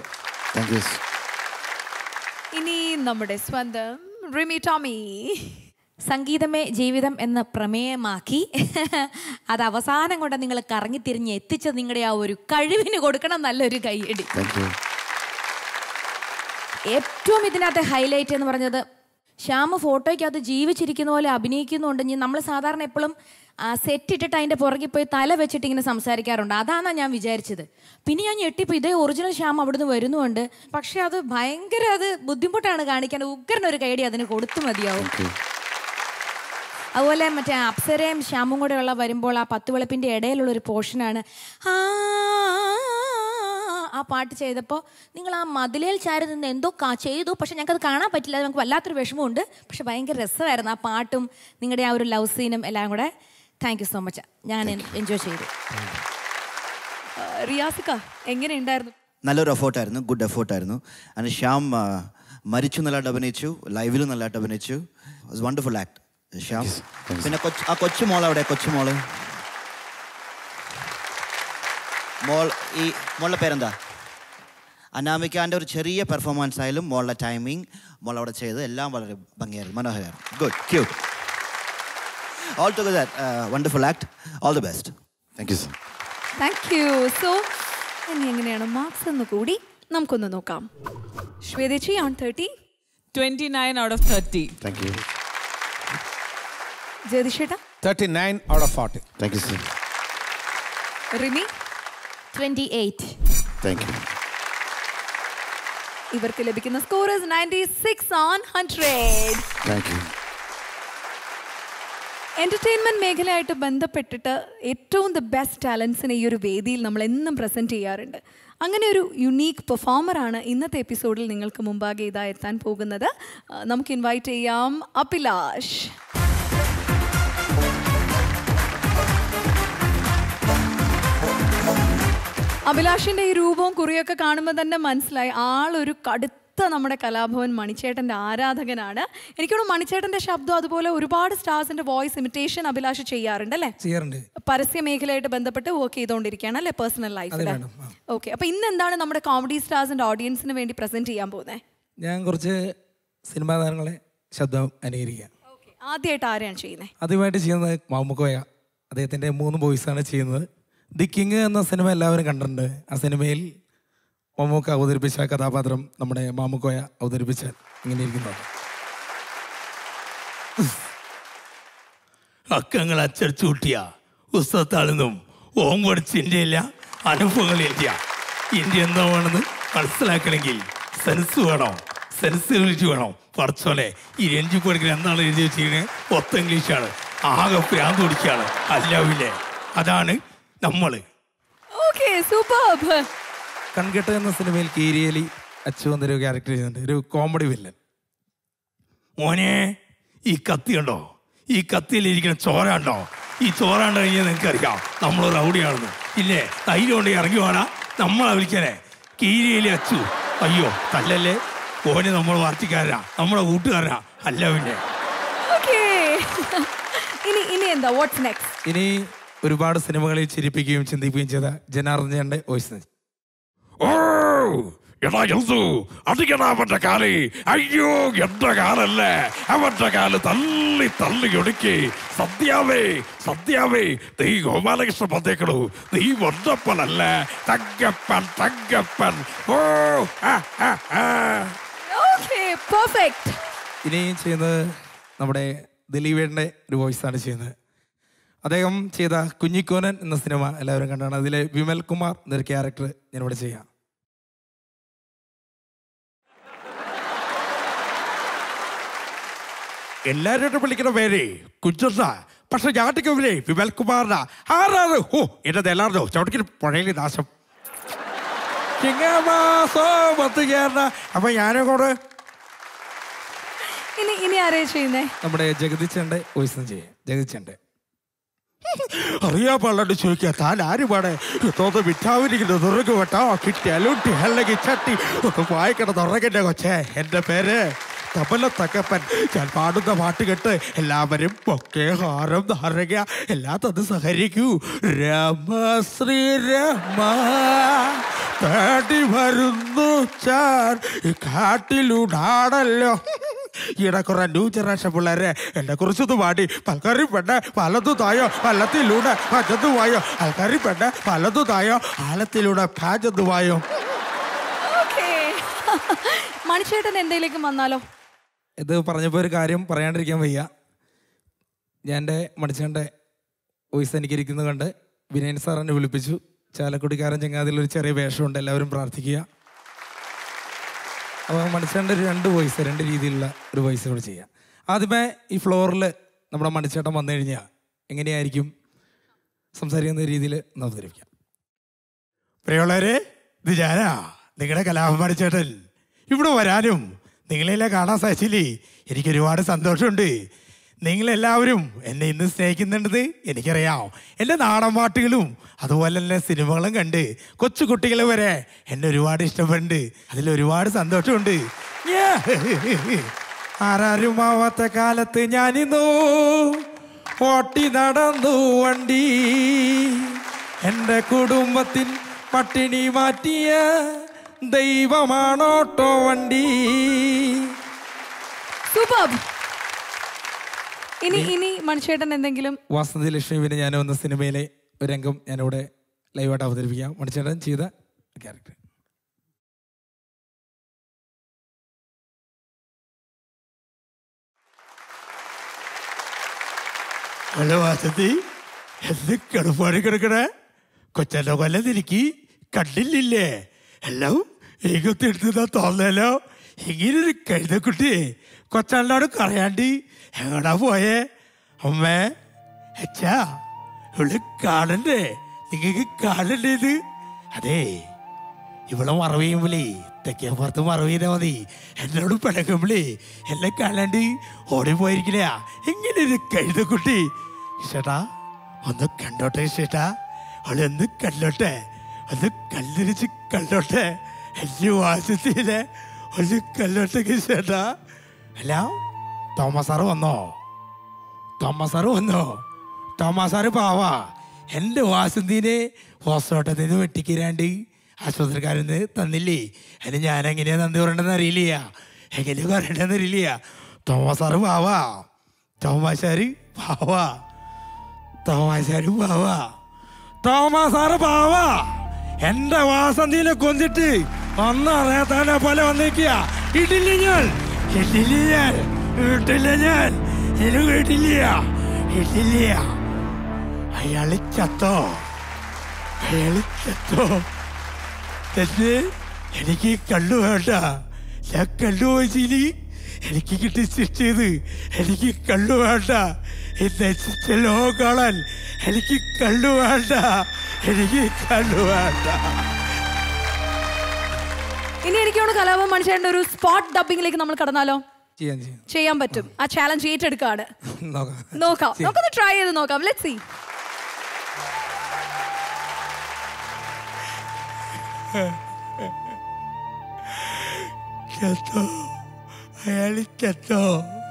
ഇനി നമ്മുടെ സ്വന്തം റിമി ടോമി സംഗീതമേ ജീവിതം എന്ന് പ്രമേയമാക്കി അത് അവസാനം കൊണ്ട് നിങ്ങൾ കറങ്ങിത്തിരിഞ്ഞ് എത്തിച്ചത് നിങ്ങളുടെ ആ ഒരു കഴിവിന് കൊടുക്കണം നല്ലൊരു കൈയടി ഏറ്റവും ഇതിനകത്ത് ഹൈലൈറ്റ് എന്ന് പറഞ്ഞത് ശ്യാമ ഫോട്ടോയ്ക്കകത്ത് ജീവിച്ചിരിക്കുന്ന പോലെ അഭിനയിക്കുന്നുണ്ടെങ്കിൽ നമ്മൾ സാധാരണ എപ്പോഴും സെറ്റ് ഇട്ടിട്ട് അതിൻ്റെ പുറകിൽ പോയി തല വെച്ചിട്ട് ഇങ്ങനെ സംസാരിക്കാറുണ്ട് അതാണ് ഞാൻ വിചാരിച്ചത് പിന്നെ ഞാൻ ഞെട്ടിപ്പോൾ ഇതേ ഒറിജിനൽ ശ്യാം അവിടുന്ന് വരുന്നുണ്ട് പക്ഷെ അത് ഭയങ്കര അത് ബുദ്ധിമുട്ടാണ് കാണിക്കാൻ ഉഗ്രനൊരു കൈഡി അതിന് കൊടുത്തു മതിയാവും അതുപോലെ മറ്റേ അപ്സരയും ശ്യാമും കൂടെ ഉള്ള വരുമ്പോൾ ആ പത്ത് വെളുപ്പിൻ്റെ ഇടയിലുള്ള ഒരു പോർഷനാണ് ആ ആ പാട്ട് ചെയ്തപ്പോൾ നിങ്ങൾ ആ മതിലേൽ ചാരി നിന്ന് എന്തോ കാ- ചെയ്തു പക്ഷെ ഞങ്ങൾക്കത് കാണാൻ പറ്റില്ല അത് നമുക്ക് വല്ലാത്തൊരു വിഷമമുണ്ട് പക്ഷെ ഭയങ്കര രസമായിരുന്നു ആ പാട്ടും നിങ്ങളുടെ ആ ഒരു ലവ് സീനും എല്ലാം കൂടെ താങ്ക് യു സോ മച്ച് ഞാൻ എൻജോയ് ചെയ്തു റിയാസിക്ക എങ്ങനെ ഉണ്ടായിരുന്നു നല്ലൊരു എഫേർട്ടായിരുന്നു ഗുഡ് എഫേർട്ടായിരുന്നു ആൻഡ് ശ്യാം ആ, മരിച്ചു നല്ലതായിട്ട് അഭിനയിച്ചു ലൈവിലും നല്ലതായിട്ട് അഭിനയിച്ചു വാസ് വണ്ടർഫുൾ ആക്ട് ശ്യാം പിന്നെ കൊച്ചു ആ കൊച്ചു മോൾ അവിടെ കൊച്ചു മോള് മോൾ ഈ മോളുടെ പേരെന്താ അനാമിക്കാൻ്റെ ഒരു ചെറിയ പെർഫോമൻസ് ആയാലും മോളുടെ ടൈമിങ് മോൾ അവിടെ ചെയ്തത് എല്ലാം വളരെ ഭംഗിയായിരുന്നു മനോഹരമായിരുന്നു good cute all together wonderful act all the best thank you sir thank you so ഇനി എങ്ങനെയാണ് മാർക്സ് എന്ന് കൂടി നമുക്കൊന്ന് നോക്കാം ശ്വേതേച്ചി on thirty twenty nine out of thirty thank you ജയതിഷേട്ട thirty nine out of forty thank you sir Rimi twenty eight thank you ഇവർക്ക് ലഭിക്കുന്ന score ninety six on hundred thank you entertainment മേഖലയായിട്ട് ബന്ധപ്പെട്ടിട്ട് ഏറ്റവും ദ ബെസ്റ്റ് ടാലൻസിനെ ഈ ഒരു വേദിയിൽ നമ്മൾ എന്നും പ്രസന്റ് ചെയ്യാറുണ്ട് അങ്ങനെ ഒരു യുണീക്ക് പെർഫോമറാണ് ഇന്നത്തെ എപ്പിസോഡിൽ നിങ്ങൾക്ക് മുമ്പാകെ ഇതാ എത്താൻ പോകുന്നത് ആ, നമുക്ക് ഇൻവൈറ്റ് ചെയ്യാം അഭിലാഷ് അഭിലാഷിന്റെ ഈ രൂപവും കുറിയൊക്കെ കാണുമ്പോൾ തന്നെ മനസ്സിലായി ആളൊരു കടുത്ത നമ്മുടെ കലാഭവൻ മണിച്ചേട്ടന്റെ ആരാധകനാണ് എനിക്കോട് മണിച്ചേട്ടന്റെ ശബ്ദം അതുപോലെ ഒരുപാട് സ്റ്റാർസിന്റെ വോയിസ് ഇമിറ്റേഷൻ അഭിലാഷ് ചെയ്യാറുണ്ട് അല്ലേ ചെയ്യാറുണ്ട് പരസ്യ മേഖലയായിട്ട് ബന്ധപ്പെട്ട് വർക്ക് ചെയ്തുകൊണ്ടിരിക്കുകയാണ് അല്ലേ പേഴ്സണൽ ലൈഫിൽ അതെ madam. ഓക്കെ അപ്പൊ ഇന്ന് എന്താണ് നമ്മുടെ കോമഡി സ്റ്റാർസിന്റെ ഓഡിയൻസിന് വേണ്ടി പ്രസന്റ് ചെയ്യാൻ പോകുന്നത് ഞാൻ കുറച്ച് സിനിമാ താരങ്ങളെ ശബ്ദം അനുകരിക്കുക ആദ്യമായിട്ട് ആരെയാണ് ചെയ്യുന്നത് ആദ്യമായിട്ട് ചെയ്യുന്നത് മാമുക്കോയ അദ്ദേഹത്തിൻ്റെ മൂന്ന് ബോയ്സാണ് ചെയ്യുന്നത് ദി കിങ് എന്ന സിനിമ എല്ലാവരും കണ്ടിട്ടുണ്ട് ആ സിനിമയിൽ മമ്മൂക്ക അവതരിപ്പിച്ച കഥാപാത്രം നമ്മുടെ മാമുക്കോയ അവതരിപ്പിച്ചാൽ ഇങ്ങനെ ഇരിക്കുന്നത് അക്കങ്ങൾ അച്ചടിച്ചു കൂട്ടിയ പുസ്തകത്താളെന്നും ഓം പഠിച്ച് ഇന്ത്യയില്ല അനുഭവങ്ങളില്ല ഇന്ത്യ എന്താണെന്ന് മനസ്സിലാക്കണമെങ്കിൽ സെൻസ് വേണം സെൻസിബിലിറ്റി വേണം പഠിച്ചോലെ ഈ രഞ്ജി പഠിക്കുന്ന എന്താണ് എഴുതി വെച്ചിരിക്കുന്നത് ഒത്ത ഇംഗ്ലീഷാണ് ആകെ പ്രാന്ത് പിടിക്കുകയാണ് അല്ലാവില്ലേ അതാണ് നമ്മൾ ഓക്കെ സൂപ്പർ കൺകെട്ട് എന്ന സിനിമയിൽ കീരിയലി അച്ചു എന്നൊരു ക്യാരക്ടർ ചെയ്യുന്നുണ്ട് ഒരു കോമഡി വില്ലൻ മോനെ ഈ കത്തി ഉണ്ടോ ഈ കത്തിയിലിരിക്കുന്ന ചോര ഉണ്ടോ ഈ ചോര കണ്ടു കഴിഞ്ഞാൽ നിനക്കറിയാം നമ്മൾ റൗഡിയാണെന്ന് ഇല്ലേ ധൈര്യം കൊണ്ട് ഇറങ്ങി വേണ നമ്മളെ വിളിക്കാനേ കീരിയിലെ അച്ചു അയ്യോ തല്ലല്ലേ ഓന് നമ്മൾ പാർട്ടിക്കാരനാ നമ്മളെ കൂട്ടുകാരനാ അല്ല പിന്നെ ഓക്കെ ഇനി ഇനി എന്താ വാട്ട്സ് നെക്സ്റ്റ് ഇനി ഒരുപാട് സിനിമകളിൽ ചിരിപ്പിക്കുകയും ചിന്തിക്കുകയും ചെയ്ത ജനാർദ്ദന്റെ വോയിസ് ഓ എടാ യസു അടിക്കടാ അവന്റെ കാല് അയ്യോ എന്റെ കാലല്ലേ അവന്റെ കാല് തള്ളി തള്ളി ഒടുക്കി സത്യാവേ സത്യാവേ നീ ഗോപാലകൃഷ്ണൻ വന്നേക്കണു നീ വന്നപ്പനല്ല തങ്കപ്പൻ തങ്കപ്പൻ ഓ ആ, ആ, ആ. ഓക്കെ പെർഫെക്റ്റ് ഇനി ചെയ്യുന്നത് നമ്മുടെ ദിലീപേട്ടൻ്റെ ഒരു വോയിസാണ് ചെയ്യുന്നത് അദ്ദേഹം ചെയ്ത കുഞ്ഞിക്കോനൻ എന്ന സിനിമ എല്ലാവരും കണ്ടാണ് അതിലെ വിമൽ കുമാർ എന്നൊരു ക്യാരക്ടർ ഞാനിവിടെ ചെയ്യാം എല്ലാവരും വിളിക്കുന്ന പേര് കുഞ്ചണ്ട പക്ഷെ ഞാട്ടിക്കവരെ വിമൽ കുമാറിന ആരാണ് ഓ എന്റെ എല്ലാവരും ചവിട്ടിക്കുന്ന പുഴയിലെ നാശം ചിങ്ങമാസോ പത്ത് കയറണ അപ്പൊ ഞാനും കൂടെ ഇനി ഇനി ആരെയാ ചെയ്യുന്നേ നമ്മുടെ ജഗദീച്ചൻ്റെ വോയിസ് ചെയ്യാം ജഗദീച്ചൻ്റെ അറിയാൻ പാടില്ലാണ്ട് ചോദിക്കുക താൻ ആരുമാണ് തോന്ന് വിറ്റാവിരിക്കുന്നു തുറക്ക് വെട്ടോ കിട്ടിയാലും അല്ലെങ്കിൽ ചട്ടി ഒന്ന് വായിക്കണം തുറക്കട്ടെ കൊച്ചേ എൻ്റെ പേര് തബല തക്കപ്പൻ ഞാൻ പാടുന്ന പാട്ട് കേട്ട് എല്ലാവരും ഒക്കെ ഹാരം ധാരക എല്ലാം തന്ന് സഹരിക്കൂ രമ ശ്രീരമ തേടി വരുന്നു ചാൻ ഈ കാട്ടിലുടാടല്ലോ ഈടെ കുറെ ന്യൂ ജനറേഷൻ പിള്ളേരെ എന്നെ കുറിച്ചൊന്ന് പാടി പൽക്കറി പെണ്ണ പലതു തായോ വള്ളത്തിലൂടെ പച്ചതു വായോ ആൾക്കാരി പെണ്ണ പലതു തായോ ആഴത്തിലൂടെ പാചതു വായോ ഓക്കെ മണിച്ചേട്ടൻ എന്തെങ്കിലും വന്നാലോ ഇത് പറഞ്ഞപ്പോൾ ഒരു കാര്യം പറയാണ്ടിരിക്കാൻ വയ്യ ഞാൻ എൻ്റെ മണിച്ചേൻ്റെ വോയിസ് എനിക്കിരിക്കുന്നത് കണ്ട് വിനയൻ സാർ എന്നെ വിളിപ്പിച്ചു ചാലക്കുടിക്കാരൻ ചങ്ങാതിൽ ഒരു ചെറിയ വേഷമുണ്ട് എല്ലാവരും പ്രാർത്ഥിക്കുക അപ്പോൾ മണിച്ചേൻ്റെ ഒരു രണ്ട് വോയിസ് രണ്ട് രീതിയിലുള്ള ഒരു വോയിസ് കൂടെ ചെയ്യാം ആദ്യമേ ഈ ഫ്ലോറിൽ നമ്മുടെ മണിച്ചേട്ടൻ വന്നു കഴിഞ്ഞാൽ എങ്ങനെയായിരിക്കും സംസാരിക്കുന്ന രീതിയിൽ ഒന്ന് അവതരിപ്പിക്കാം പ്രിയമുള്ളവരെ ഇത് ഞാനാ നിങ്ങളുടെ കലാഭവൻ ചേട്ടൻ ഇവിടെ വരാനും നിങ്ങളെല്ലാം കാണാൻ സാധിച്ചില്ലേ എനിക്ക് ഒരുപാട് സന്തോഷമുണ്ട് നിങ്ങളെല്ലാവരും എന്നെ ഇന്ന് സ്നേഹിക്കുന്നുണ്ടത് എനിക്കറിയാം എൻ്റെ നാടൻ പാട്ടുകളും അതുപോലെ തന്നെ സിനിമകളും കണ്ട് കൊച്ചു കുട്ടികൾ വരെ എന്നെ ഒരുപാട് ഇഷ്ടപ്പെടുന്നുണ്ട് അതിൽ ഒരുപാട് സന്തോഷമുണ്ട് ആരാരുമാവാത്ത കാലത്ത് ഞാനിന്നു ഓട്ടി നടന്നു വണ്ടി എൻ്റെ കുടുംബത്തിൻ പട്ടിണി മാറ്റിയ ദൈവമാണോട്ടോ വണ്ടി സൂപ്പർ ഇനി ഇനി മണിച്ചേട്ടൻ എന്തെങ്കിലും വാസന്തി ലക്ഷ്മി പിന്നെ ഞാൻ വന്ന സിനിമയിലെ ഒരു രംഗം ഞാനിവിടെ ലൈവായിട്ട് അവതരിപ്പിക്കാം മണിച്ചേട്ടൻ ചെയ്ത ക്യാരക്ടർ ഹലോ വാസന്തി എന്ത് കിടപ്പാടി കിടക്കണേ കൊച്ചൻ്റെ കൊല്ലം എനിക്ക് കണ്ടില്ലേ എല്ലാം എനിക്കൊത്തി എടുത്തതാ തോന്നലോ ഇങ്ങനൊരു കഴുതക്കുട്ടി കൊച്ചാളിനോട് പറയാണ്ട് എങ്ങടാ പോയേ അമ്മേ അച്ഛാ ഇവിടെ കാണണ്ടേ നിങ്ങൾക്ക് കാണണ്ടേ ഇത് അതെ ഇവിടെ മറവ് ചെയ്യുമ്പോളേ തെക്കേ പുറത്ത് മറവ് ചെയ്താൽ മതി എന്നോട് പിടക്കുമ്പോളേ എന്നെ കാണാണ്ട് ഓടിപ്പോയിരിക്കില്ല ഇങ്ങനെ ഒരു കഴുതക്കുട്ടി ചേട്ടാ ഒന്ന് കണ്ടോട്ടെ ചേട്ടാ അവളൊന്ന് കണ്ടോട്ടെ ഒന്ന് കല്ലിരിച്ച് കണ്ടോട്ടെ എന്റെ വാസത്തിലെ ഒന്ന് കണ്ടോട്ടെ ചേട്ടാ അല്ല തോമസ് സാറ് വന്നോ തോമസ് സാറ് വന്നോ തോമസ് സാറ് പാവാ എൻ്റെ വാസന്തിനെ ഹോസ്പിറ്റലിൽ നിന്ന് വെട്ടിക്കിരാണ്ട് ആശുപത്രിക്കാരെന്ന് തന്നില്ലേ അതിന് ഞാൻ എങ്ങനെയാ നന്ദി പറയണ്ടെന്ന് അറിയില്ല എങ്ങനെയാ പറയണ്ടെന്ന് അറിയില്ല തോമസ് സാറ് പാവാ തോമാശാര് പാവാ തോമാശാര് പാവാ തോമസ് സാറ് പാവാ എന്റെ വാസന്തിനെ കൊന്നിട്ട് ഒന്നും അറിയാത്തവനെ പോലെ വന്നിരിക്കുക ഇടില്ല ഞാൻ ഇടില്ല ഞാൻ ഇട്ടില്ല ഞാൻ എനിക്ക് കേട്ടില്ല ഇടില്ല അയാള് ചത്തോ അയാള് ചത്തോ എന്ന് എനിക്ക് കള്ളു വേണ്ട ഞാൻ കള്ളു പോയിച്ചില്ല എനിക്ക് കിട്ടി ശിക്ഷയത് എനിക്ക് കള്ളു വേണ്ട ഈ നശിച്ച ലോകം കാണാൻ എനിക്ക് കള്ളു വേണ്ട എനിക്ക് കള്ളു വേണ്ട ഇനി എനിക്കാണ് കലാപം മനുഷ്യന്റെ ഒരു സ്പോട്ട് ഡബിങ്ങിലേക്ക് നമ്മൾ കടന്നാലോ ചെയ്യാൻ ചെയ്യാം ചെയ്യാൻ പറ്റും ആ ചാലഞ്ച് ഏറ്റെടുക്കാണ് നോക്കാം നോക്കാം നമുക്കൊന്ന് ട്രൈ ചെയ്ത് നോക്കാം ലെറ്റ് സി ചത്തോ അയാൾ ചത്തോ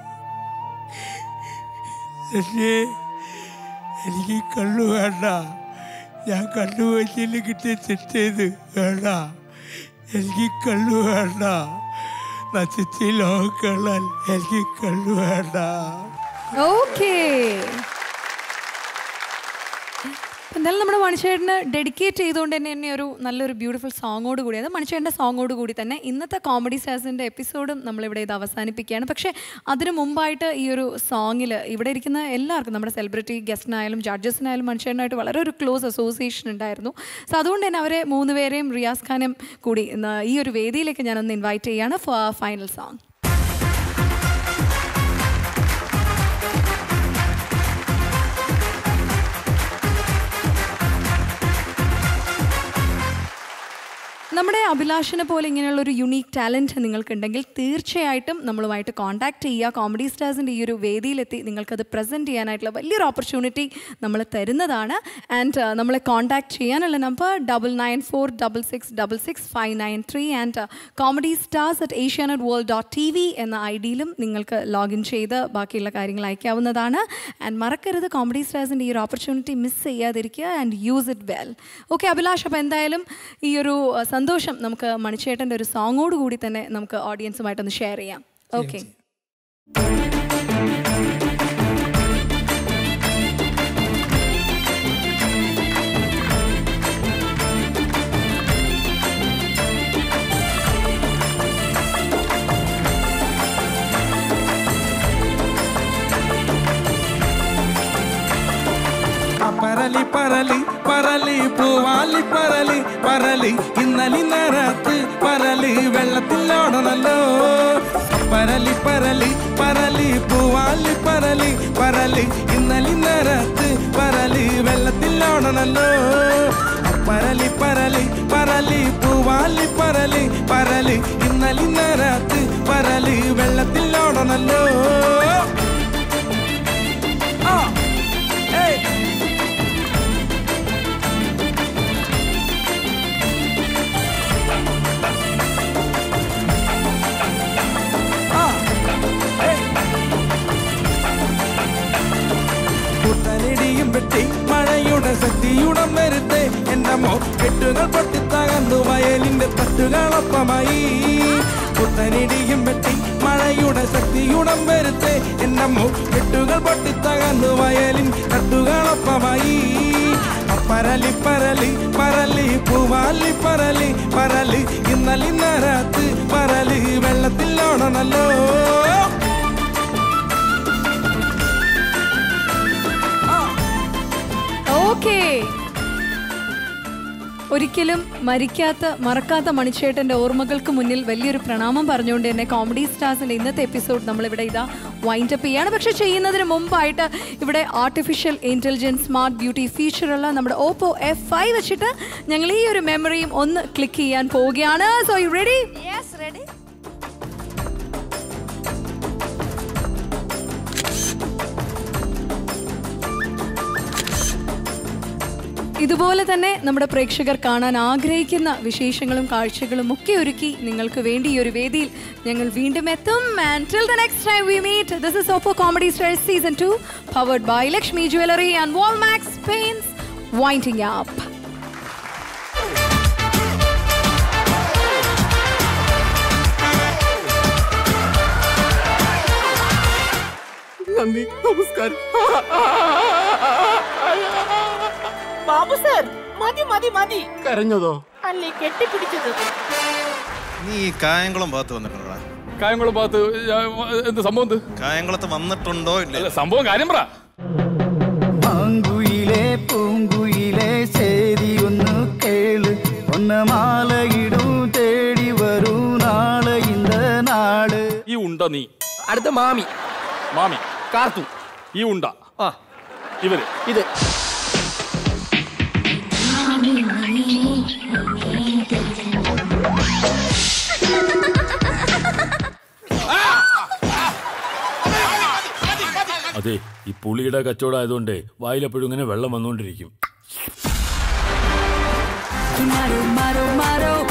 പക്ഷേ എനിക്ക് കള്ളു വേണ്ട ഞാൻ കള്ളു വെച്ചിൽ കിട്ടിയ ചിട്ടത് വേണ്ട എനിക്ക് കള്ളു വേണ്ട നശിച്ച് ലോകം കള്ളാൻ എനിക്ക് കള്ളു വേണ്ട ഓക്കേ എന്തായാലും നമ്മുടെ മണിച്ചേട്ടന് ഡെഡിക്കേറ്റ് ചെയ്തുകൊണ്ട് തന്നെ എന്നെ ഒരു നല്ലൊരു ബ്യൂട്ടിഫുൾ സോങ്ങോട് കൂടി അത് മണിച്ചേട്ടൻ്റെ സോങ്ങോട് കൂടി തന്നെ ഇന്നത്തെ കോമഡി സ്റ്റാർസിൻ്റെ എപ്പിസോഡും നമ്മളിവിടെ ഇത് അവസാനിപ്പിക്കുകയാണ് പക്ഷേ അതിന് മുമ്പായിട്ട് ഈ ഒരു സോങ്ങിൽ ഇവിടെ ഇരിക്കുന്ന എല്ലാവർക്കും നമ്മുടെ സെലിബ്രിറ്റി ഗസ്റ്റിനായാലും ജഡ്ജസിനായാലും മനുഷ്യനായിട്ട് വളരെ ഒരു ക്ലോസ് അസോസിയേഷൻ ഉണ്ടായിരുന്നു സോ അതുകൊണ്ട് തന്നെ അവരെ മൂന്ന് പേരെയും റിയാസ് ഖാനും കൂടി ഇന്ന് ഈ ഒരു വേദിയിലേക്ക് ഞാനൊന്ന് ഇൻവൈറ്റ് ചെയ്യുകയാണ് ഫോർ ഫൈനൽ സോങ് നമ്മുടെ അഭിലാഷിനെ പോലെ ഇങ്ങനെയുള്ള ഒരു യുണീക്ക് ടാലൻറ്റ് നിങ്ങൾക്കുണ്ടെങ്കിൽ തീർച്ചയായിട്ടും നമ്മളുമായിട്ട് കോൺടാക്ട് ചെയ്യുക കോമഡി സ്റ്റാർസിൻ്റെ ഈ ഒരു വേദിയിലെത്തി നിങ്ങൾക്കത് പ്രസൻറ്റ് ചെയ്യാനായിട്ടുള്ള വലിയൊരു ഓപ്പർച്യൂണിറ്റി നമ്മൾ തരുന്നതാണ് ആൻഡ് നമ്മളെ കോൺടാക്ട് ചെയ്യാനുള്ള number double nine four double six double six five nine three and comedy stars at Asianet world dot T V എന്ന ഐ ഡിയിലും നിങ്ങൾക്ക് ലോഗിൻ ചെയ്ത് ബാക്കിയുള്ള കാര്യങ്ങൾ അയക്കാവുന്നതാണ് ആൻഡ് മറക്കരുത് കോമഡി സ്റ്റാർസിൻ്റെ ഈ ഒരു ഓപ്പർച്യൂണിറ്റി മിസ് ചെയ്യാതിരിക്കുക and use it well okay Abhilash അപ്പോൾ എന്തായാലും ഈ ഒരു അഹ്, സന്തോഷം നമുക്ക് മണിച്ചേട്ടൻ്റെ ഒരു സോങ്ങോട് കൂടി തന്നെ നമുക്ക് ഓഡിയൻസുമായിട്ടൊന്ന് ഷെയർ ചെയ്യാം ഓക്കെ പരലി പരലി പരലി പൂവാലി പരലി പരലി ഇന്നലി നേരത്ത് പരലി വെള്ളത്തിലോടണല്ലോ പരലി പരലി പരലി പൂവാലി പരലി പരലി ഇന്നലി നേരത്ത് പരലി വെള്ളത്തിലോടണല്ലോ പരലി പരലി പരലി പൂവാലി പരലി പരലി ഇന്നലി നേരത്ത് പരലി വെള്ളത്തിലോടണല്ലോ ആ ഏയ് പുത്തനിടിയും വെട്ടി മഴയുടെ ശക്തിയുടം വരുത്തേ എന്റെ മോ കെട്ടുകൾ പൊട്ടിത്തകർന്നു വയലിന്റെ തട്ടുകളൊപ്പമായി പുത്തനിടിയും വെട്ടി മഴയുടെ ശക്തിയുടം വരുത്തേ എന്റെ മോ കെട്ടുകൾ പൊട്ടിത്തകർന്നു വയലിൻ തട്ടുകളൊപ്പമായി പരലി പരലി പരലി പൂവാലി പരലി പരലി ഇന്നലി നേരത്ത് പരലി വെള്ളത്തിലോടണല്ലോ ഓക്കെ ഒരിക്കലും മരിക്കാത്ത മറക്കാത്ത മണിച്ചേട്ടന്റെ ഓർമ്മകൾക്ക് മുന്നിൽ വലിയൊരു പ്രണാമം പറഞ്ഞുകൊണ്ട് തന്നെ കോമഡി സ്റ്റാർസിന്റെ ഇന്നത്തെ എപ്പിസോഡ് നമ്മളിവിടെ ഇതാ വൈൻഡ് അപ്പ് ചെയ്യാണ് പക്ഷെ ചെയ്യുന്നതിന് മുമ്പായിട്ട് ഇവിടെ ആർട്ടിഫിഷ്യൽ ഇന്റലിജൻസ് സ്മാർട്ട് ബ്യൂട്ടി ഫീച്ചറുള്ള നമ്മുടെ ഓപ്പോ എഫ് ഫൈവ് വെച്ചിട്ട് ഞങ്ങൾ ഈ ഒരു മെമ്മറിയും ഒന്ന് ക്ലിക്ക് ചെയ്യാൻ പോവുകയാണ് സോ യു റെഡി റെഡി ഇതുപോലെ തന്നെ നമ്മുടെ പ്രേക്ഷകർ കാണാൻ ആഗ്രഹിക്കുന്ന വിശേഷങ്ങളും കാഴ്ചകളും ഒക്കെ ഒരുക്കി നിങ്ങൾക്ക് വേണ്ടി ഈ ഒരു വേദിയിൽ ഞങ്ങൾ വീണ്ടും എത്തും and till the next time we meet this is Oppo comedy stars season 2 powered by Lakshmi jewellery and Walmax paints winding up നന്ദി നമസ്കാരം ബാബു സർ മതി മതി മതി കരഞ്ഞതോ അല്ലേ കെട്ടിപ്പിടിച്ചത് നീ ഈ കായംകുളം ഭാഗത്ത് വന്നിട്ടുണ്ടോ കായംകുളം ഭാഗത്ത് ഞാൻ, എന്ത് സംഭവം എന്ത് കായംകുളത്ത് വന്നിട്ടുണ്ടോ ഇല്ല സംഭവം കാര്യം പറ പൂങ്കുയിലേ പൂങ്കുയിലേ சேதி ஒன்று கேளு ஒன்ன மாலையிடும் தேடி வரும் நாளை இந்த நாளு ഈ ഉണ്ട നീ അടുത്ത മാമി മാമി കാർത്തു ഈ ഉണ്ട ആ ഇവര് ഇത് അതെ ഈ പുളിയുടെ കച്ചവടം ആയതുകൊണ്ട് വായിലെപ്പോഴും ഇങ്ങനെ വെള്ളം വന്നുകൊണ്ടിരിക്കും മാറോ മാറോ മാറോ